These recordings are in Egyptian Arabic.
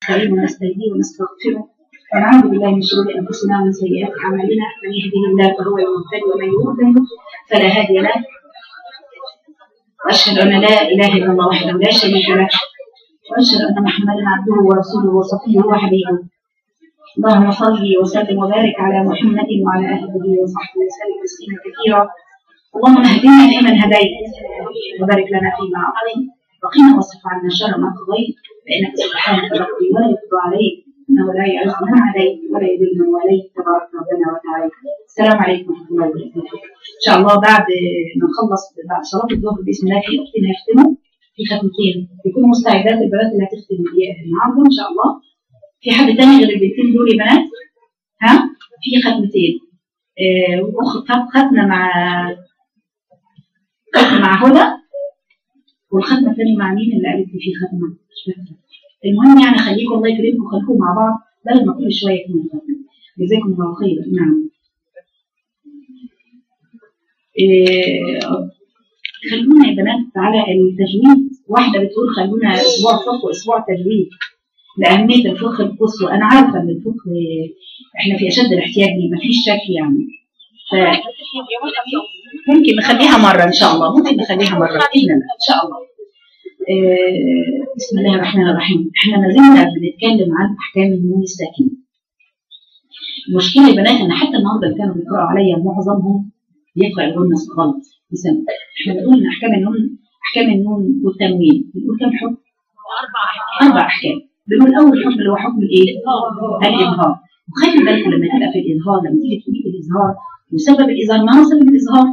نستعين ونستهديه ونستغفره ونعوذ بالله من شرور انفسنا ومن سيئات اعمالنا من يهده الله فهو المهتدي ومن يضلل فلا هادي له واشهد ان لا اله الا الله وحده لا شريك له واشهد ان محمدا عبده ورسوله وصفيه وحبيبه اللهم صل وسلم وبارك على محمد وعلى اله وصحبه وسلم تسليما كثيرا اللهم اهدنا فيمن هديت وبارك لنا فيما اعطيت وقنا واصرف عنا شر ما قضيت فانك سبحانك تقضي ولا يقضى عليك انه لا يعز من عليك ولا يذل من واليك تبارك ربنا وتعالى السلام عليكم ورحمه الله وبركاته ان شاء الله بعد ما نخلص بعد صلاه الظهر باذن الله في اختنا يختموا في ختمتين يكونوا مستعدات البنات اللي هتختم النهارده ان شاء الله في حد تاني غير البنتين دول يا بنات ها في ختمتين آه وخ- ختمه مع ختمه مع هدى والختمه الثانيه مع مين اللي قالت لي في ختمه مش فاكره المهم يعني خليكم الله يكرمكم خليكم مع بعض بدل ما كل شويه يكون ختمه جزاكم الله خيرا نعم إيه، خلونا يا بنات على التجويد واحده بتقول خلونا اسبوع فقه واسبوع تجويد لأهمية الفقه القصوى أنا عارفة إن الفقه إحنا في أشد الاحتياج ليه مفيش شك يعني ف ممكن نخليها مرة إن شاء الله ممكن نخليها مرة بإذن الله إن شاء الله آه، بسم الله الرحمن الرحيم إحنا ما زلنا بنتكلم عن أحكام النون الساكنة المشكلة يا بنات إن حتى النهارده اللي كانوا بيقرأوا عليا معظمهم بيقرأ الغنة غلط مثلا إحنا بنقول إن أحكام النون أحكام النون والتنوين بنقول كم حكم؟ أربع أحكام بنقول أول حكم اللي هو حكم الإيه؟ الإظهار وخلي بالكم لما تبقى في الإظهار لما تيجي تقولي الإظهار وسبب الإظهار ما هو سبب الإظهار؟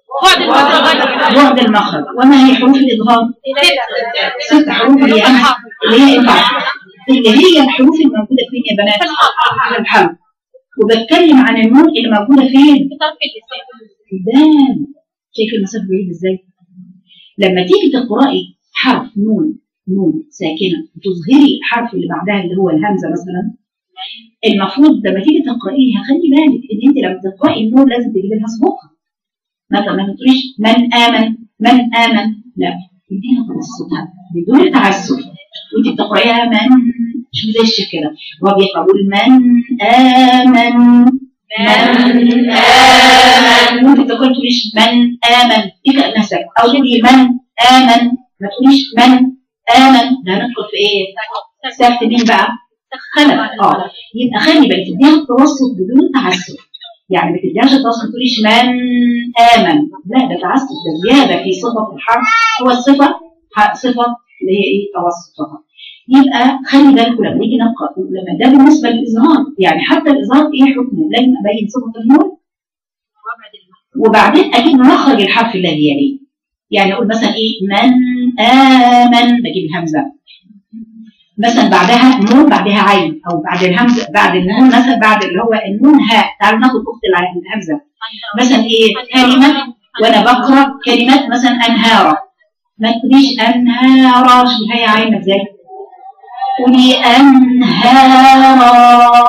بعد المخرج وما هي حروف الإظهار؟ ست حروف اللي هي اللي هي إيه اللي هي الحروف الموجودة فين يا بنات؟ في الحرف وبتكلم عن النون اللي موجودة فين؟ قدام شايف المسافة بعيد ازاي؟ لما تيجي تقرأي حرف نون نون ساكنة وتظهري الحرف اللي بعدها اللي هو الهمزة مثلا المفروض لما تيجي تقرأيها خلي بالك ان انت لما تقرأي النون لازم تجيبي لها صوتها مثلا ما تقوليش من آمن من آمن لا اديها توسطها بدون تعسف وانت بتقرأيها من شوف زي الشيخ كده وهو بيقرأ يقول من آمن من آمن ممكن تقول تقوليش من آمن دي كأنها ساكت أو تقولي من آمن ما تقوليش من آمن ده هندخل في إيه؟ ساكت مين بقى؟ خلف اه يبقى خلي بالك تديها التوسط بدون تعسف يعني ما تديهاش التوسط ما تقوليش من آمن لا ده تعسف ده زيادة في صفة الحرف هو الصفة ح- صفة اللي هي إيه؟ توسط فقط يبقى خلي بالكم لما نيجي نقرا لما ده بالنسبه للاظهار يعني حتى الاظهار ايه حكمه لازم ابين صفه النون وبعدين اجيب مخرج الحرف الذي يليه يعني اقول مثلا ايه من امن بجيب الهمزه مثلا بعدها نون بعدها عين او بعد الهمزه بعد النون مثلا بعد اللي هو النون هاء تعالوا ناخد اخت الع- الهمزه مثلا ايه كلمه وانا بقرا كلمات مثلا انهارا ما تقوليش انهارا شوف هي عين ازاي قولي أنهارا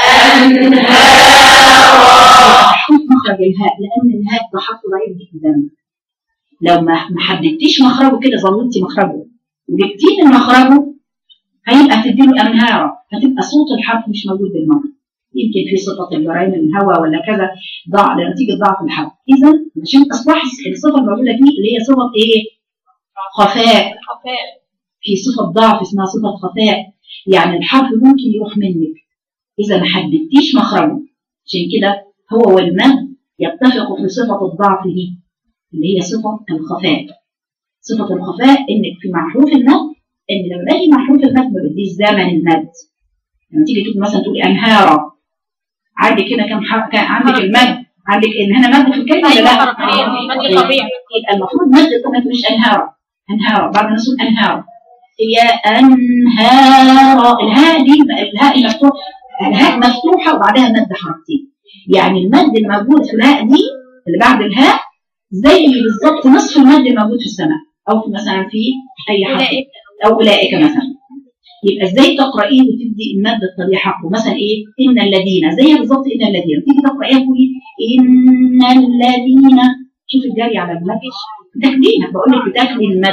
أنهارا حط مخرج الهاء لأن الهاء ده حرف ضعيف جدا لو ما ما حددتيش مخرجه كده ظلمتي مخرجه وجبتيه من مخرجه هيبقى تديله أنهارا هتبقى صوت الحرف مش موجود بالمرة يمكن في صفة الجرائم الهواء ولا كذا ضع نتيجة ضعف الحرف إذا عشان أصبح الصفة الموجودة فيه اللي هي صفة إيه؟ خفاء في صفة ضعف اسمها صفة خفاء يعني الحرف ممكن يروح منك إذا ما حددتيش مخرجه عشان كده هو والمد يتفقوا في صفة الضعف دي اللي هي صفة الخفاء صفة الخفاء إنك في محروف المد إن لما باجي محروف المد ما بديش زمن المد لما تيجي تقول مثلا تقولي أنهارا عندك هنا كم حرف كان عندك المد عندك إن هنا مد في الكلمة ولا لا؟ يبقى المفروض مد ما تقوليش أنهارا أنهارا بعد ما نقول أنهارا هي أنهار الهاء دي الهاء المفتوح الهاء مفتوحة وبعدها مد حركتين يعني المد الموجود في الهاء دي اللي بعد الهاء زي بالظبط نصف المد الموجود في السماء أو في مثلا في أي حرف أو أولئك مثلا يبقى ازاي تقرأيه وتدي المد الطبيعي حقه مثلا ايه ان الذين زي بالظبط ان الذين تيجي تقرأيها تقولي ان الذين شوف الجري على المد تكليها بقول لك بتكلي المد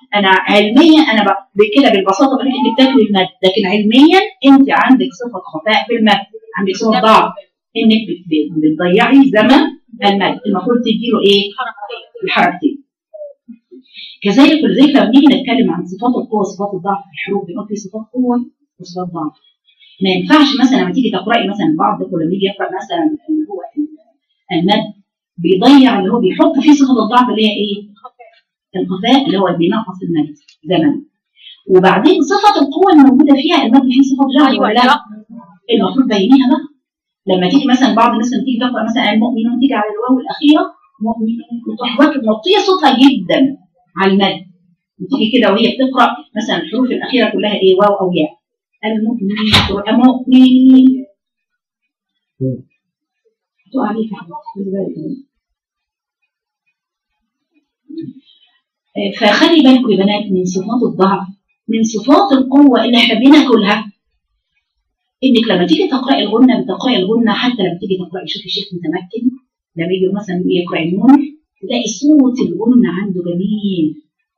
انا علميا انا ب- بكده بالبساطه بقول انت بتاكلي المد لكن علميا انت عندك صفه خفاء في المد عندك صفه ضعف انك بت- بت- بتضيعي زمن المد المفروض تديله ايه؟ الحركتين كذلك ولذلك لما نيجي نتكلم عن صفات القوه وصفات الضعف في الحروف بنقول في صفات قوه وصفات ضعف ما ينفعش مثلا لما تيجي تقراي مثلا بعض لما يجي يقرا مثلا اللي هو المد بيضيع اللي هو بيحط فيه صفه الضعف اللي هي ايه؟ الخفاء اللي هو اللي بينقص المد زمن وبعدين صفه القوه الموجوده فيها المد فيه صفه جهر ولا لا؟ المفروض بينيها بقى لما تيجي مثلا بعض الناس لما تيجي تقرا مثلا المؤمنون تيجي على الواو الاخيره مؤمنون وتروح واخد مطيه صوتها جدا على المد وتيجي كده وهي بتقرا مثلا الحروف الاخيره كلها ايه واو او ياء المؤمنين تبقى مؤمنين تقع عليك يا حبيبتي، خلي بالك. آه، فخلي بالكم يا بنات من صفات الضعف من صفات القوه اللي احنا بناكلها انك لما تيجي تقراي الغنه بتقراي الغنه حتى لما تيجي تقراي شوفي شيخ متمكن لما يجي مثلا يقرا النون تلاقي صوت الغنه عنده جميل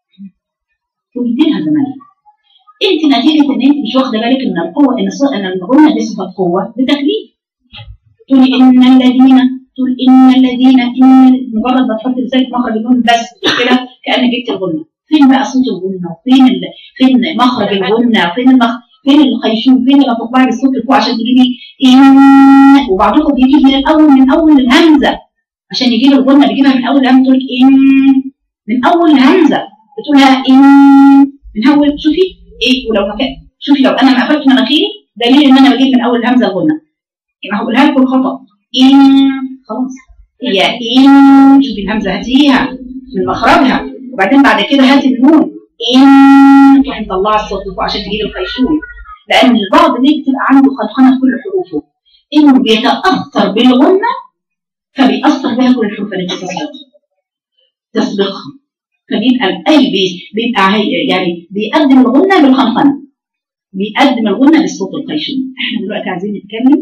وبيديلها زمانها انت نتيجه ان انت مش واخده بالك ان القوه ان صوت ان الغنه دي صفه قوه بتكليف تقولي ان الذين تقول ان الذين ان مجرد ما تحط لسانك مخرج النون بس كده كانك جبت الغنه فين بقى صوت الغنه وفين ال... فين مخرج الغنه فين المخ... فين الخيشوم فين لما تطلعي بالصوت لفوق عشان تجيبي ان وبعضكم بيجيب من الاول من اول الهمزه عشان يجيب الغنه بيجيبها من اول الهمزه تقول لك ان من اول الهمزه بتقولها ان من اول شوفي ايه ولو ما كان شوفي لو انا ما قفلت مناخيري دليل ان انا بجيب من اول الهمزه الغنه يبقى هقولها لكم خطا ان خلاص هي ان شوفي الهمزه هاتيها من مخرجها وبعدين بعد كده هاتي النون ان تروحي مطلعه الصوت لفوق عشان تجيبي الخيشوم لان البعض ليه بتبقى عنده خلخنه في كل حروفه انه بيتاثر بالغنه فبيأثر بها كل الحروف التي تسبق تسبقها فبيبقى اي بي- بيبقى هي يعني بيقدم الغنه بالخنخنه بيقدم الغنه بالصوت الخيشوم احنا دلوقتي عايزين نتكلم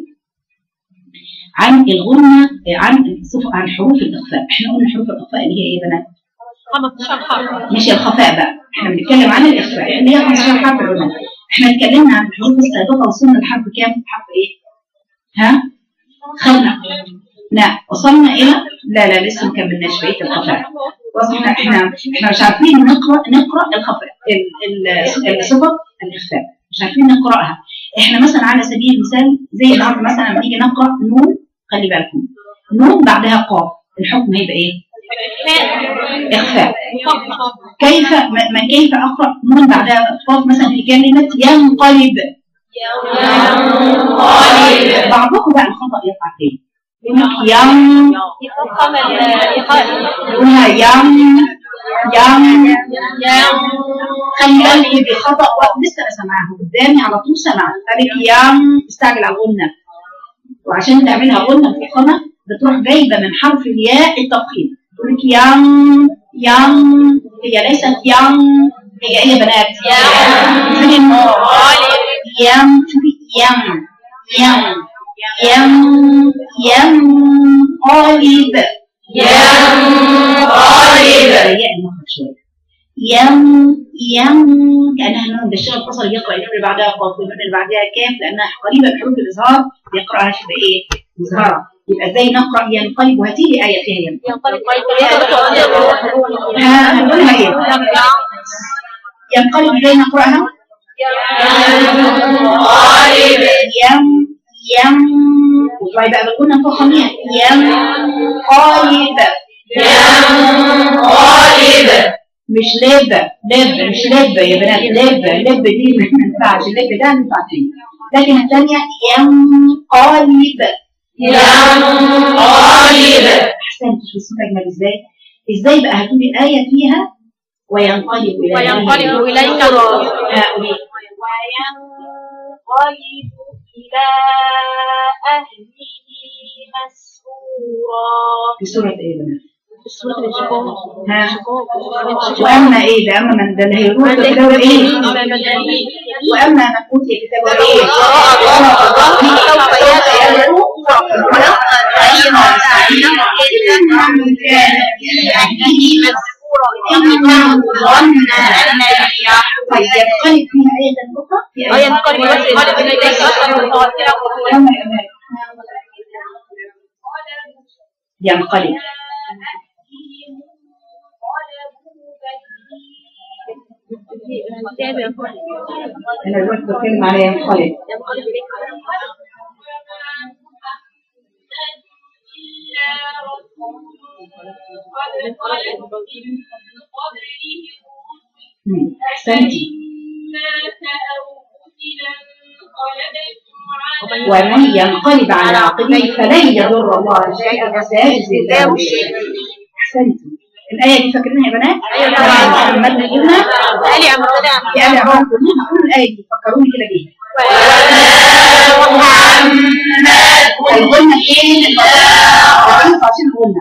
عن الغنه عن صف- عن حروف الاخفاء احنا قلنا حروف الاخفاء اللي هي ايه يا بنات 15 حرف مش الخفاء بقى احنا بنتكلم عن الاخفاء اللي هي 15 حرف الغنى احنا اتكلمنا عن الحروف السابقه وصلنا لحرف كام حرف ايه ها خلنا لا وصلنا الى لا لا لسه ما كملناش بقيه الخفاء بس احنا احنا احنا مش عارفين نقرا نقرا الخفاء ال- ال- الصفه الاخفاء مش عارفين نقراها احنا مثلا على سبيل المثال زي النهارده مثلا لما نيجي نقرا نون خلي بالكم نون بعدها قاف الحكم هيبقى ايه؟ اخفاء كيف ما ما كيف اقرا نون بعدها قاف مثلا في كلمه ينقلب بعضكم بقى الخطا يقع فين يقول لك ين يقولها ين ين خلي بالك بخطا وقت لسه انا سامعاها قدامي على طول سامعها قالك ين استعجل على الغنه وعشان تعملها غنه مفخمه بتروح جايبه من حرف الياء التفخيم تقول لك ين ين هي ليست ين هي ايه يا بنات؟ فين النور؟ ين شوفي ين ين ين ينقلب ضيق المخرج شويه ين ين كانها نون بالشغل البصري يقرا النون اللي بعدها قاف والنون اللي بعدها كاف لانها قريبه من حروف الاظهار يقراها كده ايه؟ مظهره يبقى ازاي نقرا ينقلب وهاتي لي ايه فيها ينقلب ها هنقولها ايه؟ ينقلب ازاي نقراها؟ ين ين وطلعي بقى بالقلنا فخمية ينقلب مش لب لب مش لب يا بنات لب لب دي ما ينفعش لب ده ينفع فيه لكن الثانية ينقلب احسنت شو الصوت اجمل ازاي ازاي بقى هتقولي آية فيها وينقلب إلى وينقلب أهله. إليك آه، قولي. وينقلب إلى أهله مسرورا في سورة ايه يا بنات؟ سورة الشكوك ها واما ايه ده اما من ده اللي هيروح كتابه ايه واما من اوتي كتابه ايه إنه ظن أن طيب ينقلب فيها آية أخرى في اه آية ينقلب بس ينقلب من يديك اصلا متوكلا يوم الأمان. ينقلب أنا دلوقتي بتكلم على ينقلب مم. أحسنتي ومن ينقلب على عقبيه فلن يضر الله شيئا وسيجزي الله الشيء احسنتم الايه دي فاكرينها يا بنات؟ أيوة طبعاً. محمد نجونا آل عمران في ال عمران كلها قولوا الايه دي فكروني كده بيها طيب قلنا ايه؟ رئيس عشان قلنا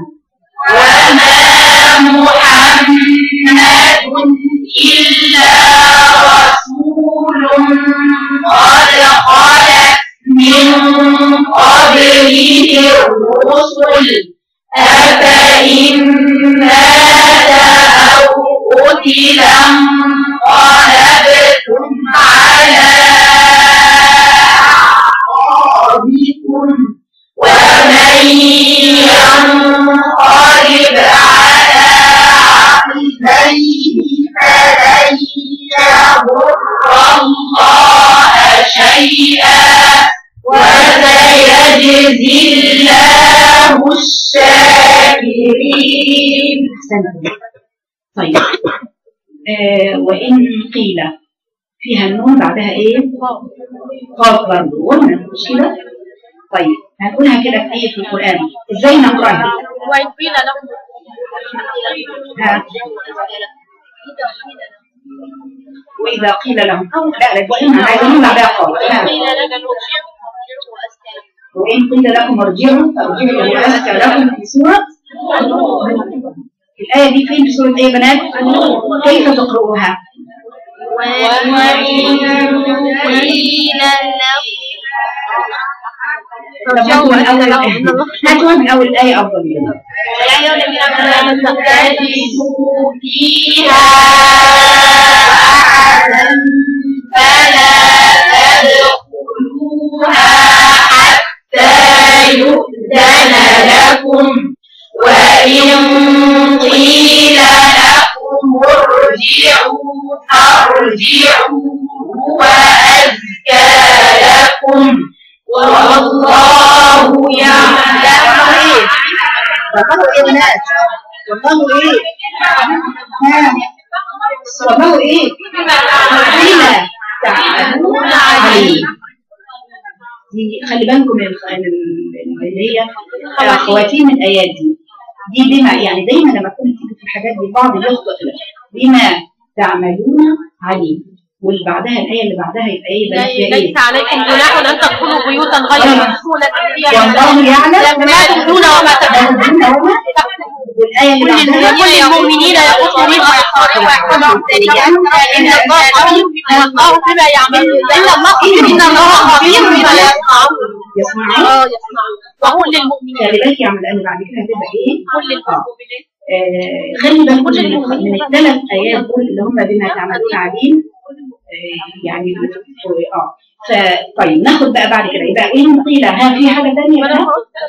احسنتم طيب آه وان قيل فيها النون بعدها ايه؟ قاف برضه قلنا مش كده؟ طيب هنقولها كده في ايه في القران ازاي نقراها؟ وإن قيل لهم ها واذا قيل لهم او لا لا دي احنا عايزين بعدها قاف ها. قيل لك الرجوع وأستعين وإن قيل لكم ارجعوا فارجعوا إلى أزكى لكم في سورة الآية دي فين في سورة إيه يا بنات؟ كيف تقرؤوها؟ وإن قيل طب هاتوا من أول هاتوا من أول الآية أفضل منها. يا أيها الذين آمنوا والله إيه يا بنات؟ والله إيه؟ ها والله إيه؟ قيل تعملون عليه دي خلي بالكم من الخ- من ال- اللي هي خواتيم الايات دي دي بما يعني دايما لما تكون تيجي في الحاجات دي بعض يخطئ بما تعملون عليه واللي بعدها الايه اللي بعدها يبقى ايه بقى فيها ايه ليس عليكم جناح ان تدخلوا بيوتا غير مسكونة فيها والله يعلم ما تبدون وما تكتمون تبدون وما والايه اللي بعدها كل المؤمنين يغضوا من ابصارهم ويحفظوا احسانهم ان الله خبير والله بما يعملون ان الله خبير ان الله خبير بما يصنعون يسمعون اه يصنعون وهو للمؤمنين خلي بالك يعمل لان بعد كده هتبقى ايه كل المؤمنين آه، خلي بالكم من من الثلاث ايات دول اللي هم بما تعملون عليم آه، يعني اه ف- طيب ناخد بقى بعد كده يبقى ايه قيل ها في حاجه ثانيه بقى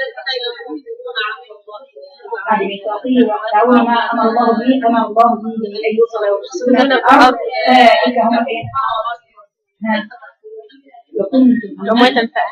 بعد ميثاقه وقالوا ما امر الله به امر الله به ان يوصل ويفسدون في الارض اولئك هم ايه؟ ها وكنتم لما تنفع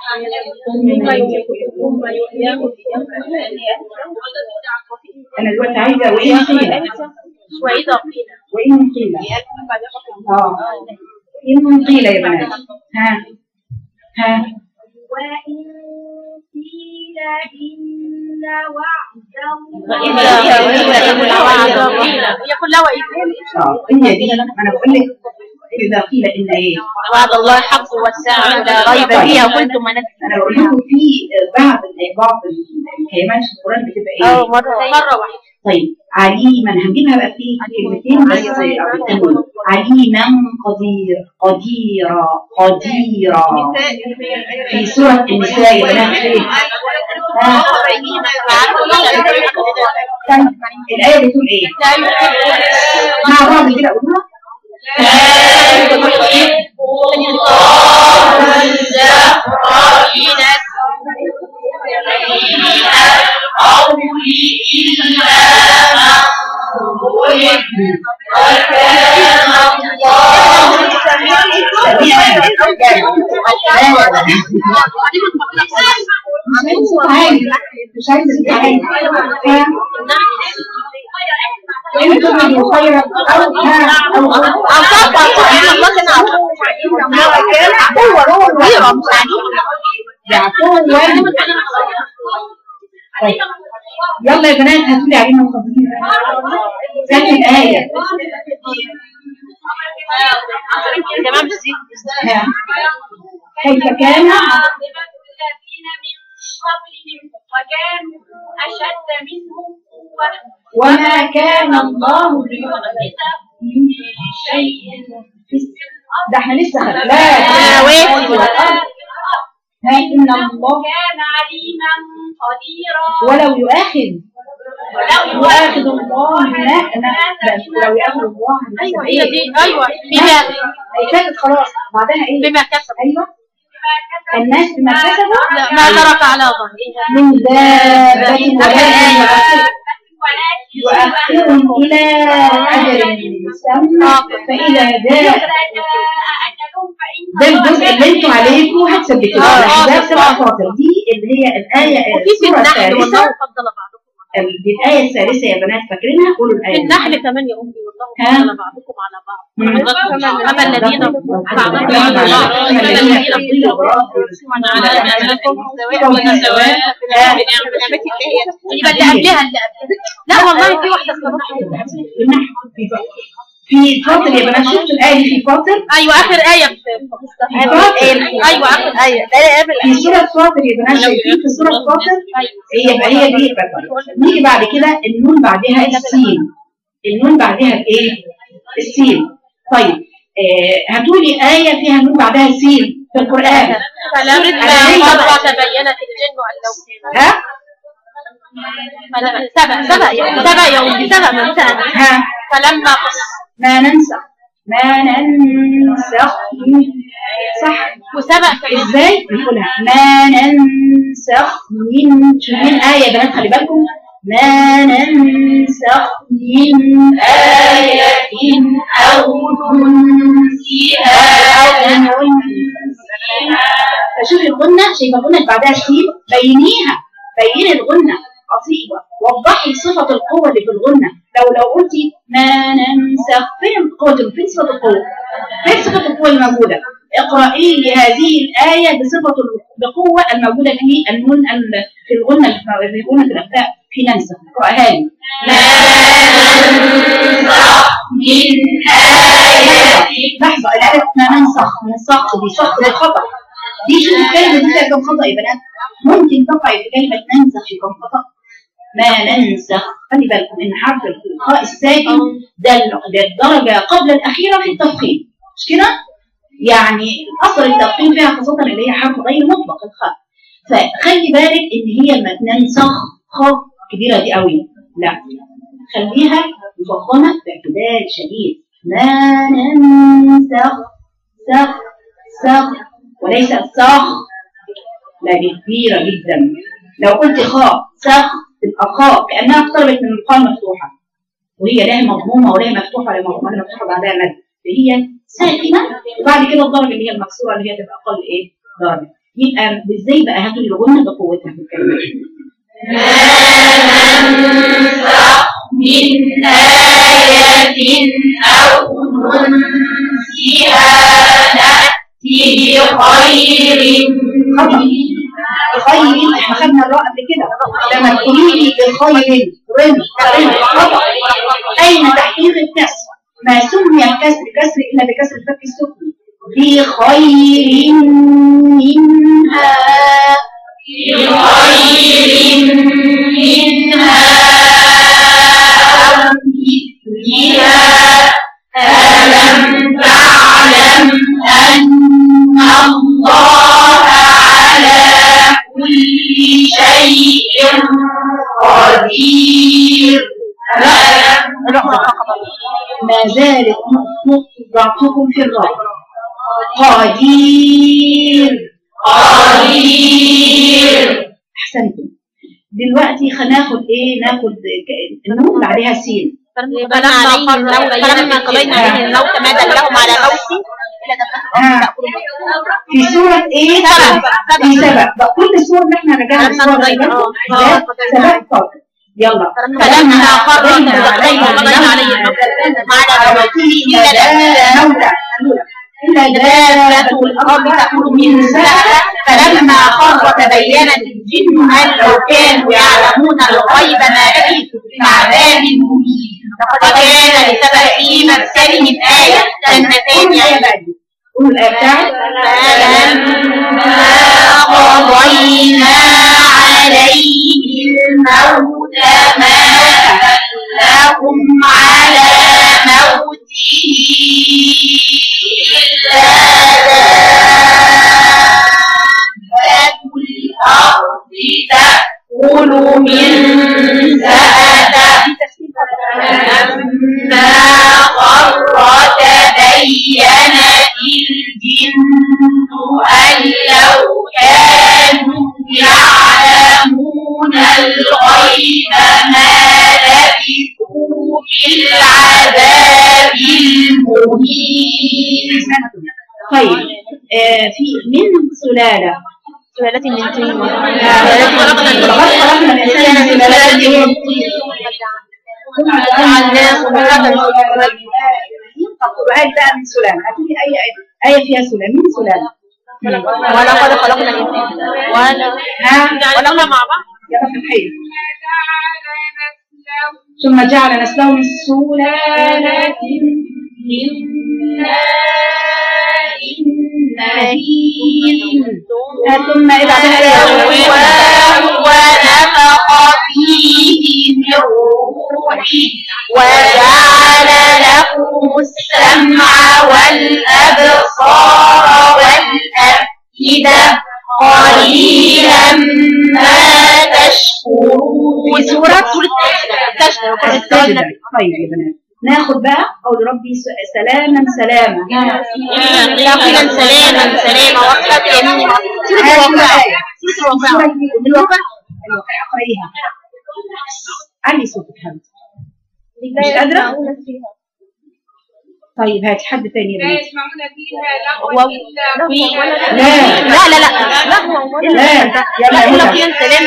انا دلوقتي عايزه وان قيل وإذا قيل وان قيل اه ان قيل يا بنات ها ها وإن قيل إن وعد وإذا قيل وعد قيل يقول لا وإذا اه هي دي انا بقول لك اذا قيل ان ايه وعد الله حق والساعة لا ريب فيها قلتم من انا بقول لكم في بعض بعض الكلمات في القران بتبقى ايه أو مرة مرة واحدة طيب عليما هنجيبها بقى في كلمتين بس بالتنوين عليما قدير قديرا قديرا في سورة النساء يا بنات ايه؟ ها؟ طيب، الآية بتقول ايه؟ مع بعض كده قولها لا يحب الله الجهر من القول إلا من ظلم وكان الله مش عايزه تتعالي وإن تبدوا خيرا أو أو هو هو يعفو طيب يلا يا بنات هاتوا لي علينا مخبرين ثاني الآية تمام بزيد ها. كيف كان الذين من قبلهم وكانوا أشد منهم قوة وما كان الله ليعجزه من شيء في الس- ده احنا لسه خ- لا آه، وين؟ ها إن الله كان عليما قديرا ولو يؤاخذ ولو يؤاخذ الله ما ما لا، ولو يؤاخذ الله الناس ايوه بإيه؟ هي دي ايوه بما هي كانت خلاص بعدها ايه؟ بما كسب ايوه الناس بما كسبوا لا، ما ترك على ظهره من دابة ولكن يؤخرهم إلى أجل مسمى فإذا جاء ده الجزء اللي انتوا عليكم هتثبتوه آه، آه، الأحزاب بس سبع آه. فاطر دي اللي هي الآية وفي في السورة النحل والله الثالثة فضل بعضكم ال- دي الآية الثالثة يا بنات فاكرينها قولوا في الآية النحل كمان يا امي والله ها؟ فضل بعضكم على بعض مم. اما الذين بعضكم على بعض أما اما الذين الذين يضلوا بعض على أعمالكم سواء وسواء بنعمة الله يبقى اللي قبلها اللي قبلها لا والله في واحدة صراحة النحل في فاطر. في فاطر يا بنات شفتوا الآية دي في فاطر ايوه اخر آية في فاطر. ايوه اخر آية في سورة فاطر يا بنات شايفين في سورة فاطر هي يبقى هي دي يبقى فاطر. نيجي بعد كده النون بعدها السين النون بعدها الايه؟ السين طيب آه هاتوا لي آية فيها نون بعدها سين في القرآن فلما مر تبينت الجن أن لو كانوا ها؟ فلما- سبع سبع يوم سبع يوم سبع من سنة ها؟ فلما قص ما ننسى ما ننسخ من- صح وسبع كمان ازاي نقولها ما ننسخ من من آية يا بنات خلي بالكم ما ننسخ من آية أو ننسيها أو ننسيها فشوفي الغنة شايفة الغنة اللي بعدها سين بينيها بيني الغنة أصيبة وضحي صفة القوة اللي في الغنة لو لو قلتي ما ننسخ فين القوة فين صفة القوة فين صفة القوة الموجودة اقرأي لي هذه الآية بصفة بقوة الموجودة في النون ال- في الغنة في غنة الأخلاق في ننسخ اقرأها لي من آية لحظة الآية ما ننسخ ننسخ دي شخص دي خطأ دي شوف الكلمة دي فيها كم خطأ يا بنات ممكن تقعي في كلمة ننسخ في كم خطأ ما ننسخ خلي بالكم ان حرف الخاء الساكن ده ال- ده الدرجة قبل الأخيرة في التفخيم مش كده؟ يعني أصل التفخيم فيها خاصة اللي هي حرف غير مطلق الخاء فخلي بالك ان هي ما ننسخ خاء كبيرة دي قوي لا خليها مفخمة باعتدال شديد ما ننسخ سخ سخ وليس سخ لا دي كبيرة جدا لو قلت خاء سخ تبقى خاء كأنها اقتربت من الخاء المفتوحة وهي لا مضمومة ولا هي مفتوحة ولا مضمومة ولا مفتوحة بعدها مد فهي ساكنة وبعد كده الدرجة اللي هي المكسورة اللي هي تبقى أقل إيه درجة يبقى ازاي بقى هاتوا الغنة بقوتها في الكلمة من آية أو ننسيها نأتي بخير خطأ بخير احنا خدنا الراء قبل كده لما تقولي لي بخير رن رن خطأ أين تحقيق الكسر ما سمي الكسر كسر إلا بكسر الفك السفلي بخير منها بخير منها أو مثلها ألم تعلم أن الله على كل شيء قدير ألم ما زالت نقطة ضعفكم في الراء قدير قدير احسنتم دلوقتي هناخد ايه ناخد ك- النون بعدها سين فلما عليه الموت فلما قضينا عليه الموت ما دلهم على موته إلا دفعته آه. في سورة ايه سبع. في سبع بقى كل السور اللي احنا رجعنا فلما السور قضينا- ده آه. سبع فقط يلا فلما قضينا عليه قضينا عليه الموت على موته إلا دفعته موتى إلا دابة الأرض تأكل من سألة فلما خر تبينت الجن أن لو كانوا يعلمون الغيب ما لبثوا في عذاب مهين لقد كان لسبأ في مسكنهم آية جنتين يعلمون قول الآية بتاعت فلما قضينا عليه الموت ما دلهم على موته إلا دابة الأرض تأكل من سأته فلما خر تبينت الجن أن لو كانوا يعلمون الغيب ما لبثوا في العذاب المهين طيب آه في من سلالة سلالة من طين لقد خلقنا الإنسان من سلالة من طين ثم جعلناه نطفة القرآن بقى من سلالة هتقولي أي آية آية فيها سلالة من سلالة ولقد خلقنا الإنسان ولا ها ولقنا مع بعض يا رب الخير جعل نسله ثم جعل نسله من سلالة من ماء مهين ثم إذا بعدها سواه ونفخ فيه من روحه وجعل لكم السمع والأبصار والأفئدة قليلا ما تشكرون سورة السجدة تشكرون طيب يا بنات ناخد بقى قول ربي س- سلاما سلاما داخلا سلاما سلاما وصلت يمين سورة الواقعة سورة الواقعة الواقع الواقع اقرأيها علي صوتك حبيبتي مش قادرة؟ طيب هاتي حد تاني يا لا بنات يسمعون فيها لغوا واو. إلا لا لا لا لا لا لا يلا لا هدى فيها سلاما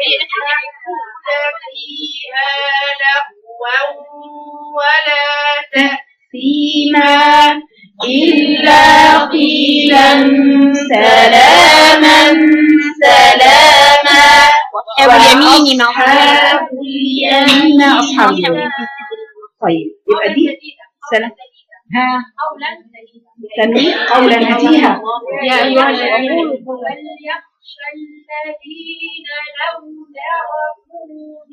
فيها لغوا ولا تأثيما إلا قيلا سلاما سلاما أصحاب اليمين مع أصحاب اليمين أصحاب اليمين طيب يبقى دي سلام ها قولا تنوين قولا هاتيها يا أيها الذين وليخشى الذين لو تركوا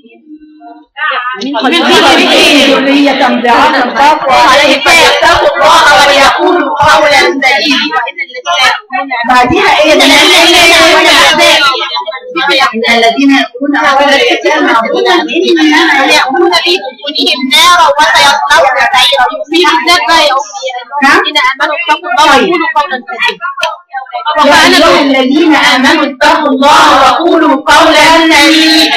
من من بعد قلبهم ذرية ضعافا خافوا عليه فيتقوا الله وليقولوا قولا سديدا بعدها ايه إن الذين يأكلون إن الذين يأكلون أموال اليتامى ظلما إنما يأكلون في بطونهم نارا وسيصلون سعيرا يصيب الذنب يوم الذين آمنوا اتقوا الله وقولوا قولا سديدا يا أيها الذين آمنوا اتقوا الله وقولوا قولا سديدا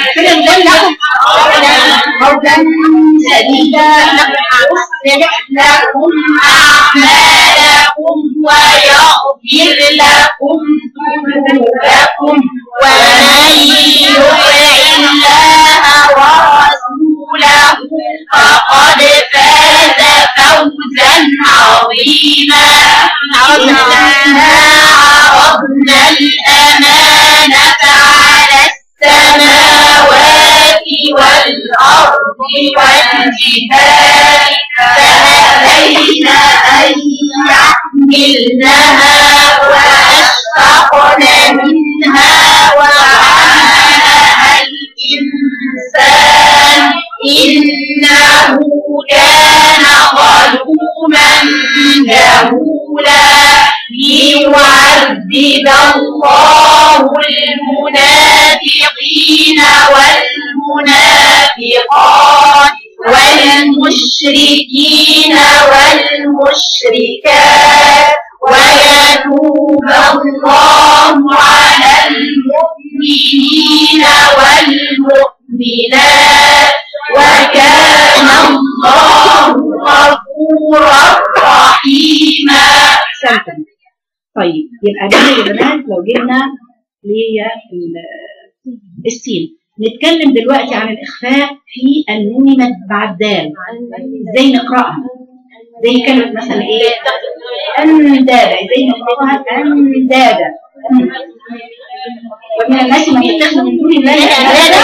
قولا سديدا يصلح لكم أعمالكم ويغفر لكم ذنوبكم ومن يطع الله ورسوله فقد فاز فوزا عظيما عرضنا عرضنا الأمانة على السماوات والأرض والجبال فأبين أن يحملنها وأشفقن منها وحملها الإنسان إنه كان ظلوما جهولا ليعذب الله المنافقين والمنافقات والمشركين المشركات ويتوب الله على المؤمنين والمؤمنات وكان الله غفورا رحيما احسنتم طيب يبقى دي يا بنات لو جبنا اللي هي ال- السين نتكلم دلوقتي عن الاخفاء في النون مد بعد دال ازاي نقراها زي كلمه مثلا ايه اندادا ازاي نقراها اندادا أم. ومن الناس من يتخذ من دون الله اندادا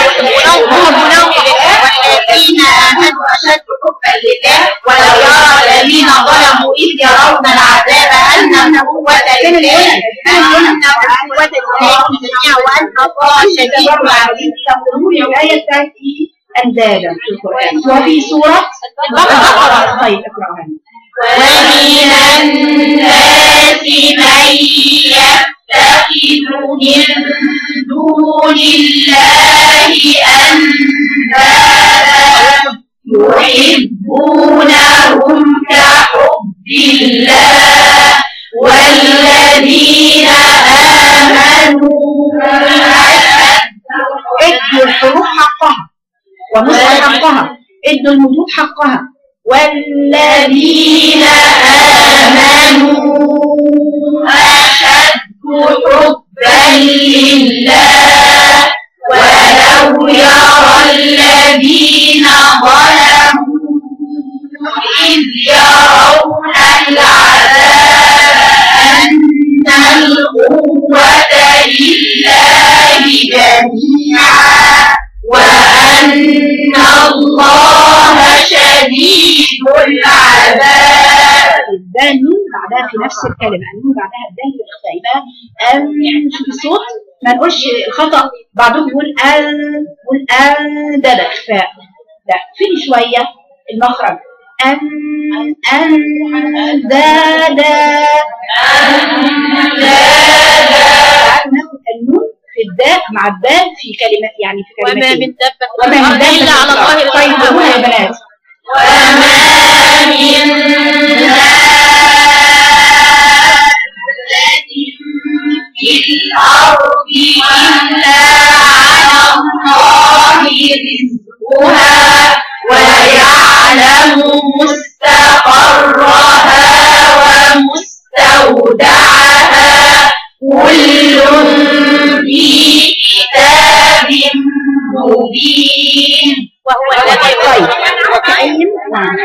والذين آمنوا أشد حبا لله ولو يرى الذين ظلموا إذ يرون العذاب أن القوة لله أن القوة لله جميعا وأن الله شديد العذاب تقولون الآية بتاعت إيه؟ أندادا في القرآن وفي سورة البقرة. طيب اقرأها لي. ومن الناس من يتخذ من دون الله أندادا يحبونهم كحب الله والذين آمنوا ادوا الحروف حقها ونصف حقها ادوا المدود حقها والذين آمنوا أشد حبا لله ولو يرى الذين ظلموا إذ يرون العذاب أن القوة لله جميعا وأن الله شديد العذاب ده نون بعدها في نفس الكلمة النون بعدها الدال في الإخفاء يبقى أن شوف الصوت ما نقولش الخطأ بعضهم يقول أن يقول أن ده ده إخفاء لا فين شوية المخرج أن أن ده ده ناخد النون في الداء مع الدال في كلمة يعني في وما كلمتين من دابة وما من دابة إلا على الله طيب قولوها يا بنات وما من دابة في الأرض إلا على الله رزقها ويعلم مستقرها ومستودعها كل في كتاب مبين وهو الذي طيب وكأين نعم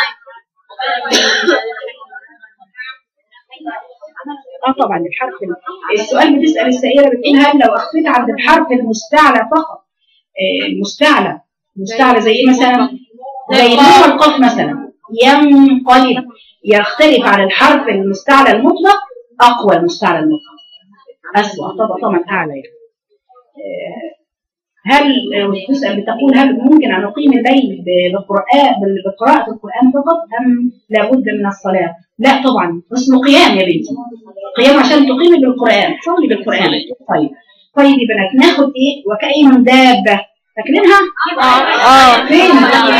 اه طبعا الحرف ال- السؤال بتسأل السائلة بتقول هل لو أخفيت عند الحرف المستعلى فقط آه، المستعلى مستعلى زي ايه مثلا زي النون والقاف مثلا ينقلب يختلف عن الحرف المستعلى المطلق أقوى المستعلى المطلق أسوأ طبعا طبعا أعلى يعني. آه، هل آه، تسأل بتقول هل ممكن أن أقيم الليل ب- بقراءة بال- بقراءة القرآن فقط أم لابد من الصلاة؟ لا طبعا اسمه قيام يا بنتي قيام عشان تقيمي بالقرآن تصلي بالقرآن طيب طيب يا بنات ناخد ايه وكأي من دابة فاكرينها؟ اه فين؟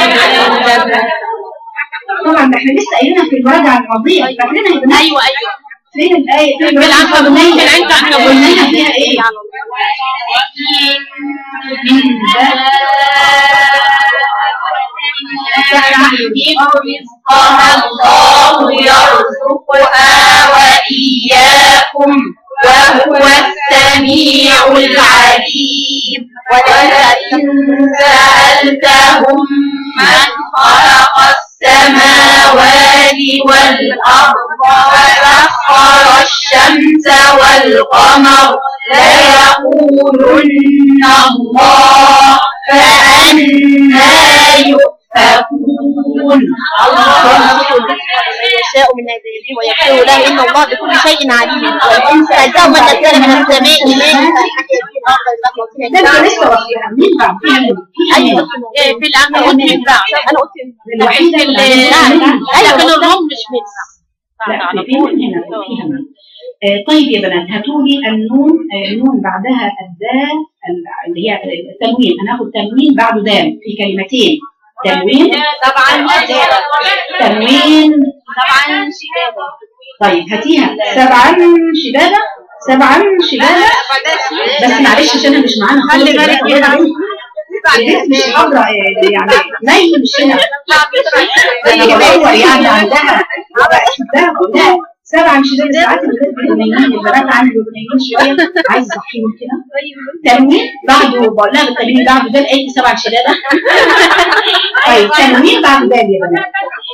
طبعا ده احنا لسه قايلينها في المراجعة الماضية فاكرينها يا بنات؟ ايوه ايوه فين الآية؟ فين في العنكبوت في العنكبوت قلنا فيها ايه؟ من رزقها الله يرزقها وإياكم وهو السميع العليم ولئن سألتهم من خلق السماوات والأرض وسخر الشمس والقمر ليقولن الله فأنا يؤفكون الله يشاء من عباده ويغفر له إن الله بكل شيء عليم فالجو من نزل من السماء ماء ده انت لسه واخدينها مين بعد فيها مين؟ ايوه في العنكبوت ينفع انا قلت الوحيدة في اللي ال- عندنا- ايوه في الروم مش بينفع لا في فين هنا فيها مين آه، طيب يا بنات هاتوا لي النون آه، النون بعدها الدال ال- اللي هي التنوين هناخد تنوين بعده دال في كلمتين تنوين طبعا شدادة تنوين طبعا شدادة طيب هاتيها سبعا شدادة سبعا شدادة بس معلش عشان انا مش معانا خالص خلي بالك البنات كده. البنات مش حاضرة آه، يعني نايم مش هنا انا بدور يعني عندها عندها قلنا سبعا شدادة ساعات البنات بيبقوا نايمين البنات عندي بيبقوا نايمين شوية عايز اصحيهم كده تنوين بعده بقول لها بالتنوين بعده ده لقيت سبعا شدادة طيب تنوين بعد ده يا بنات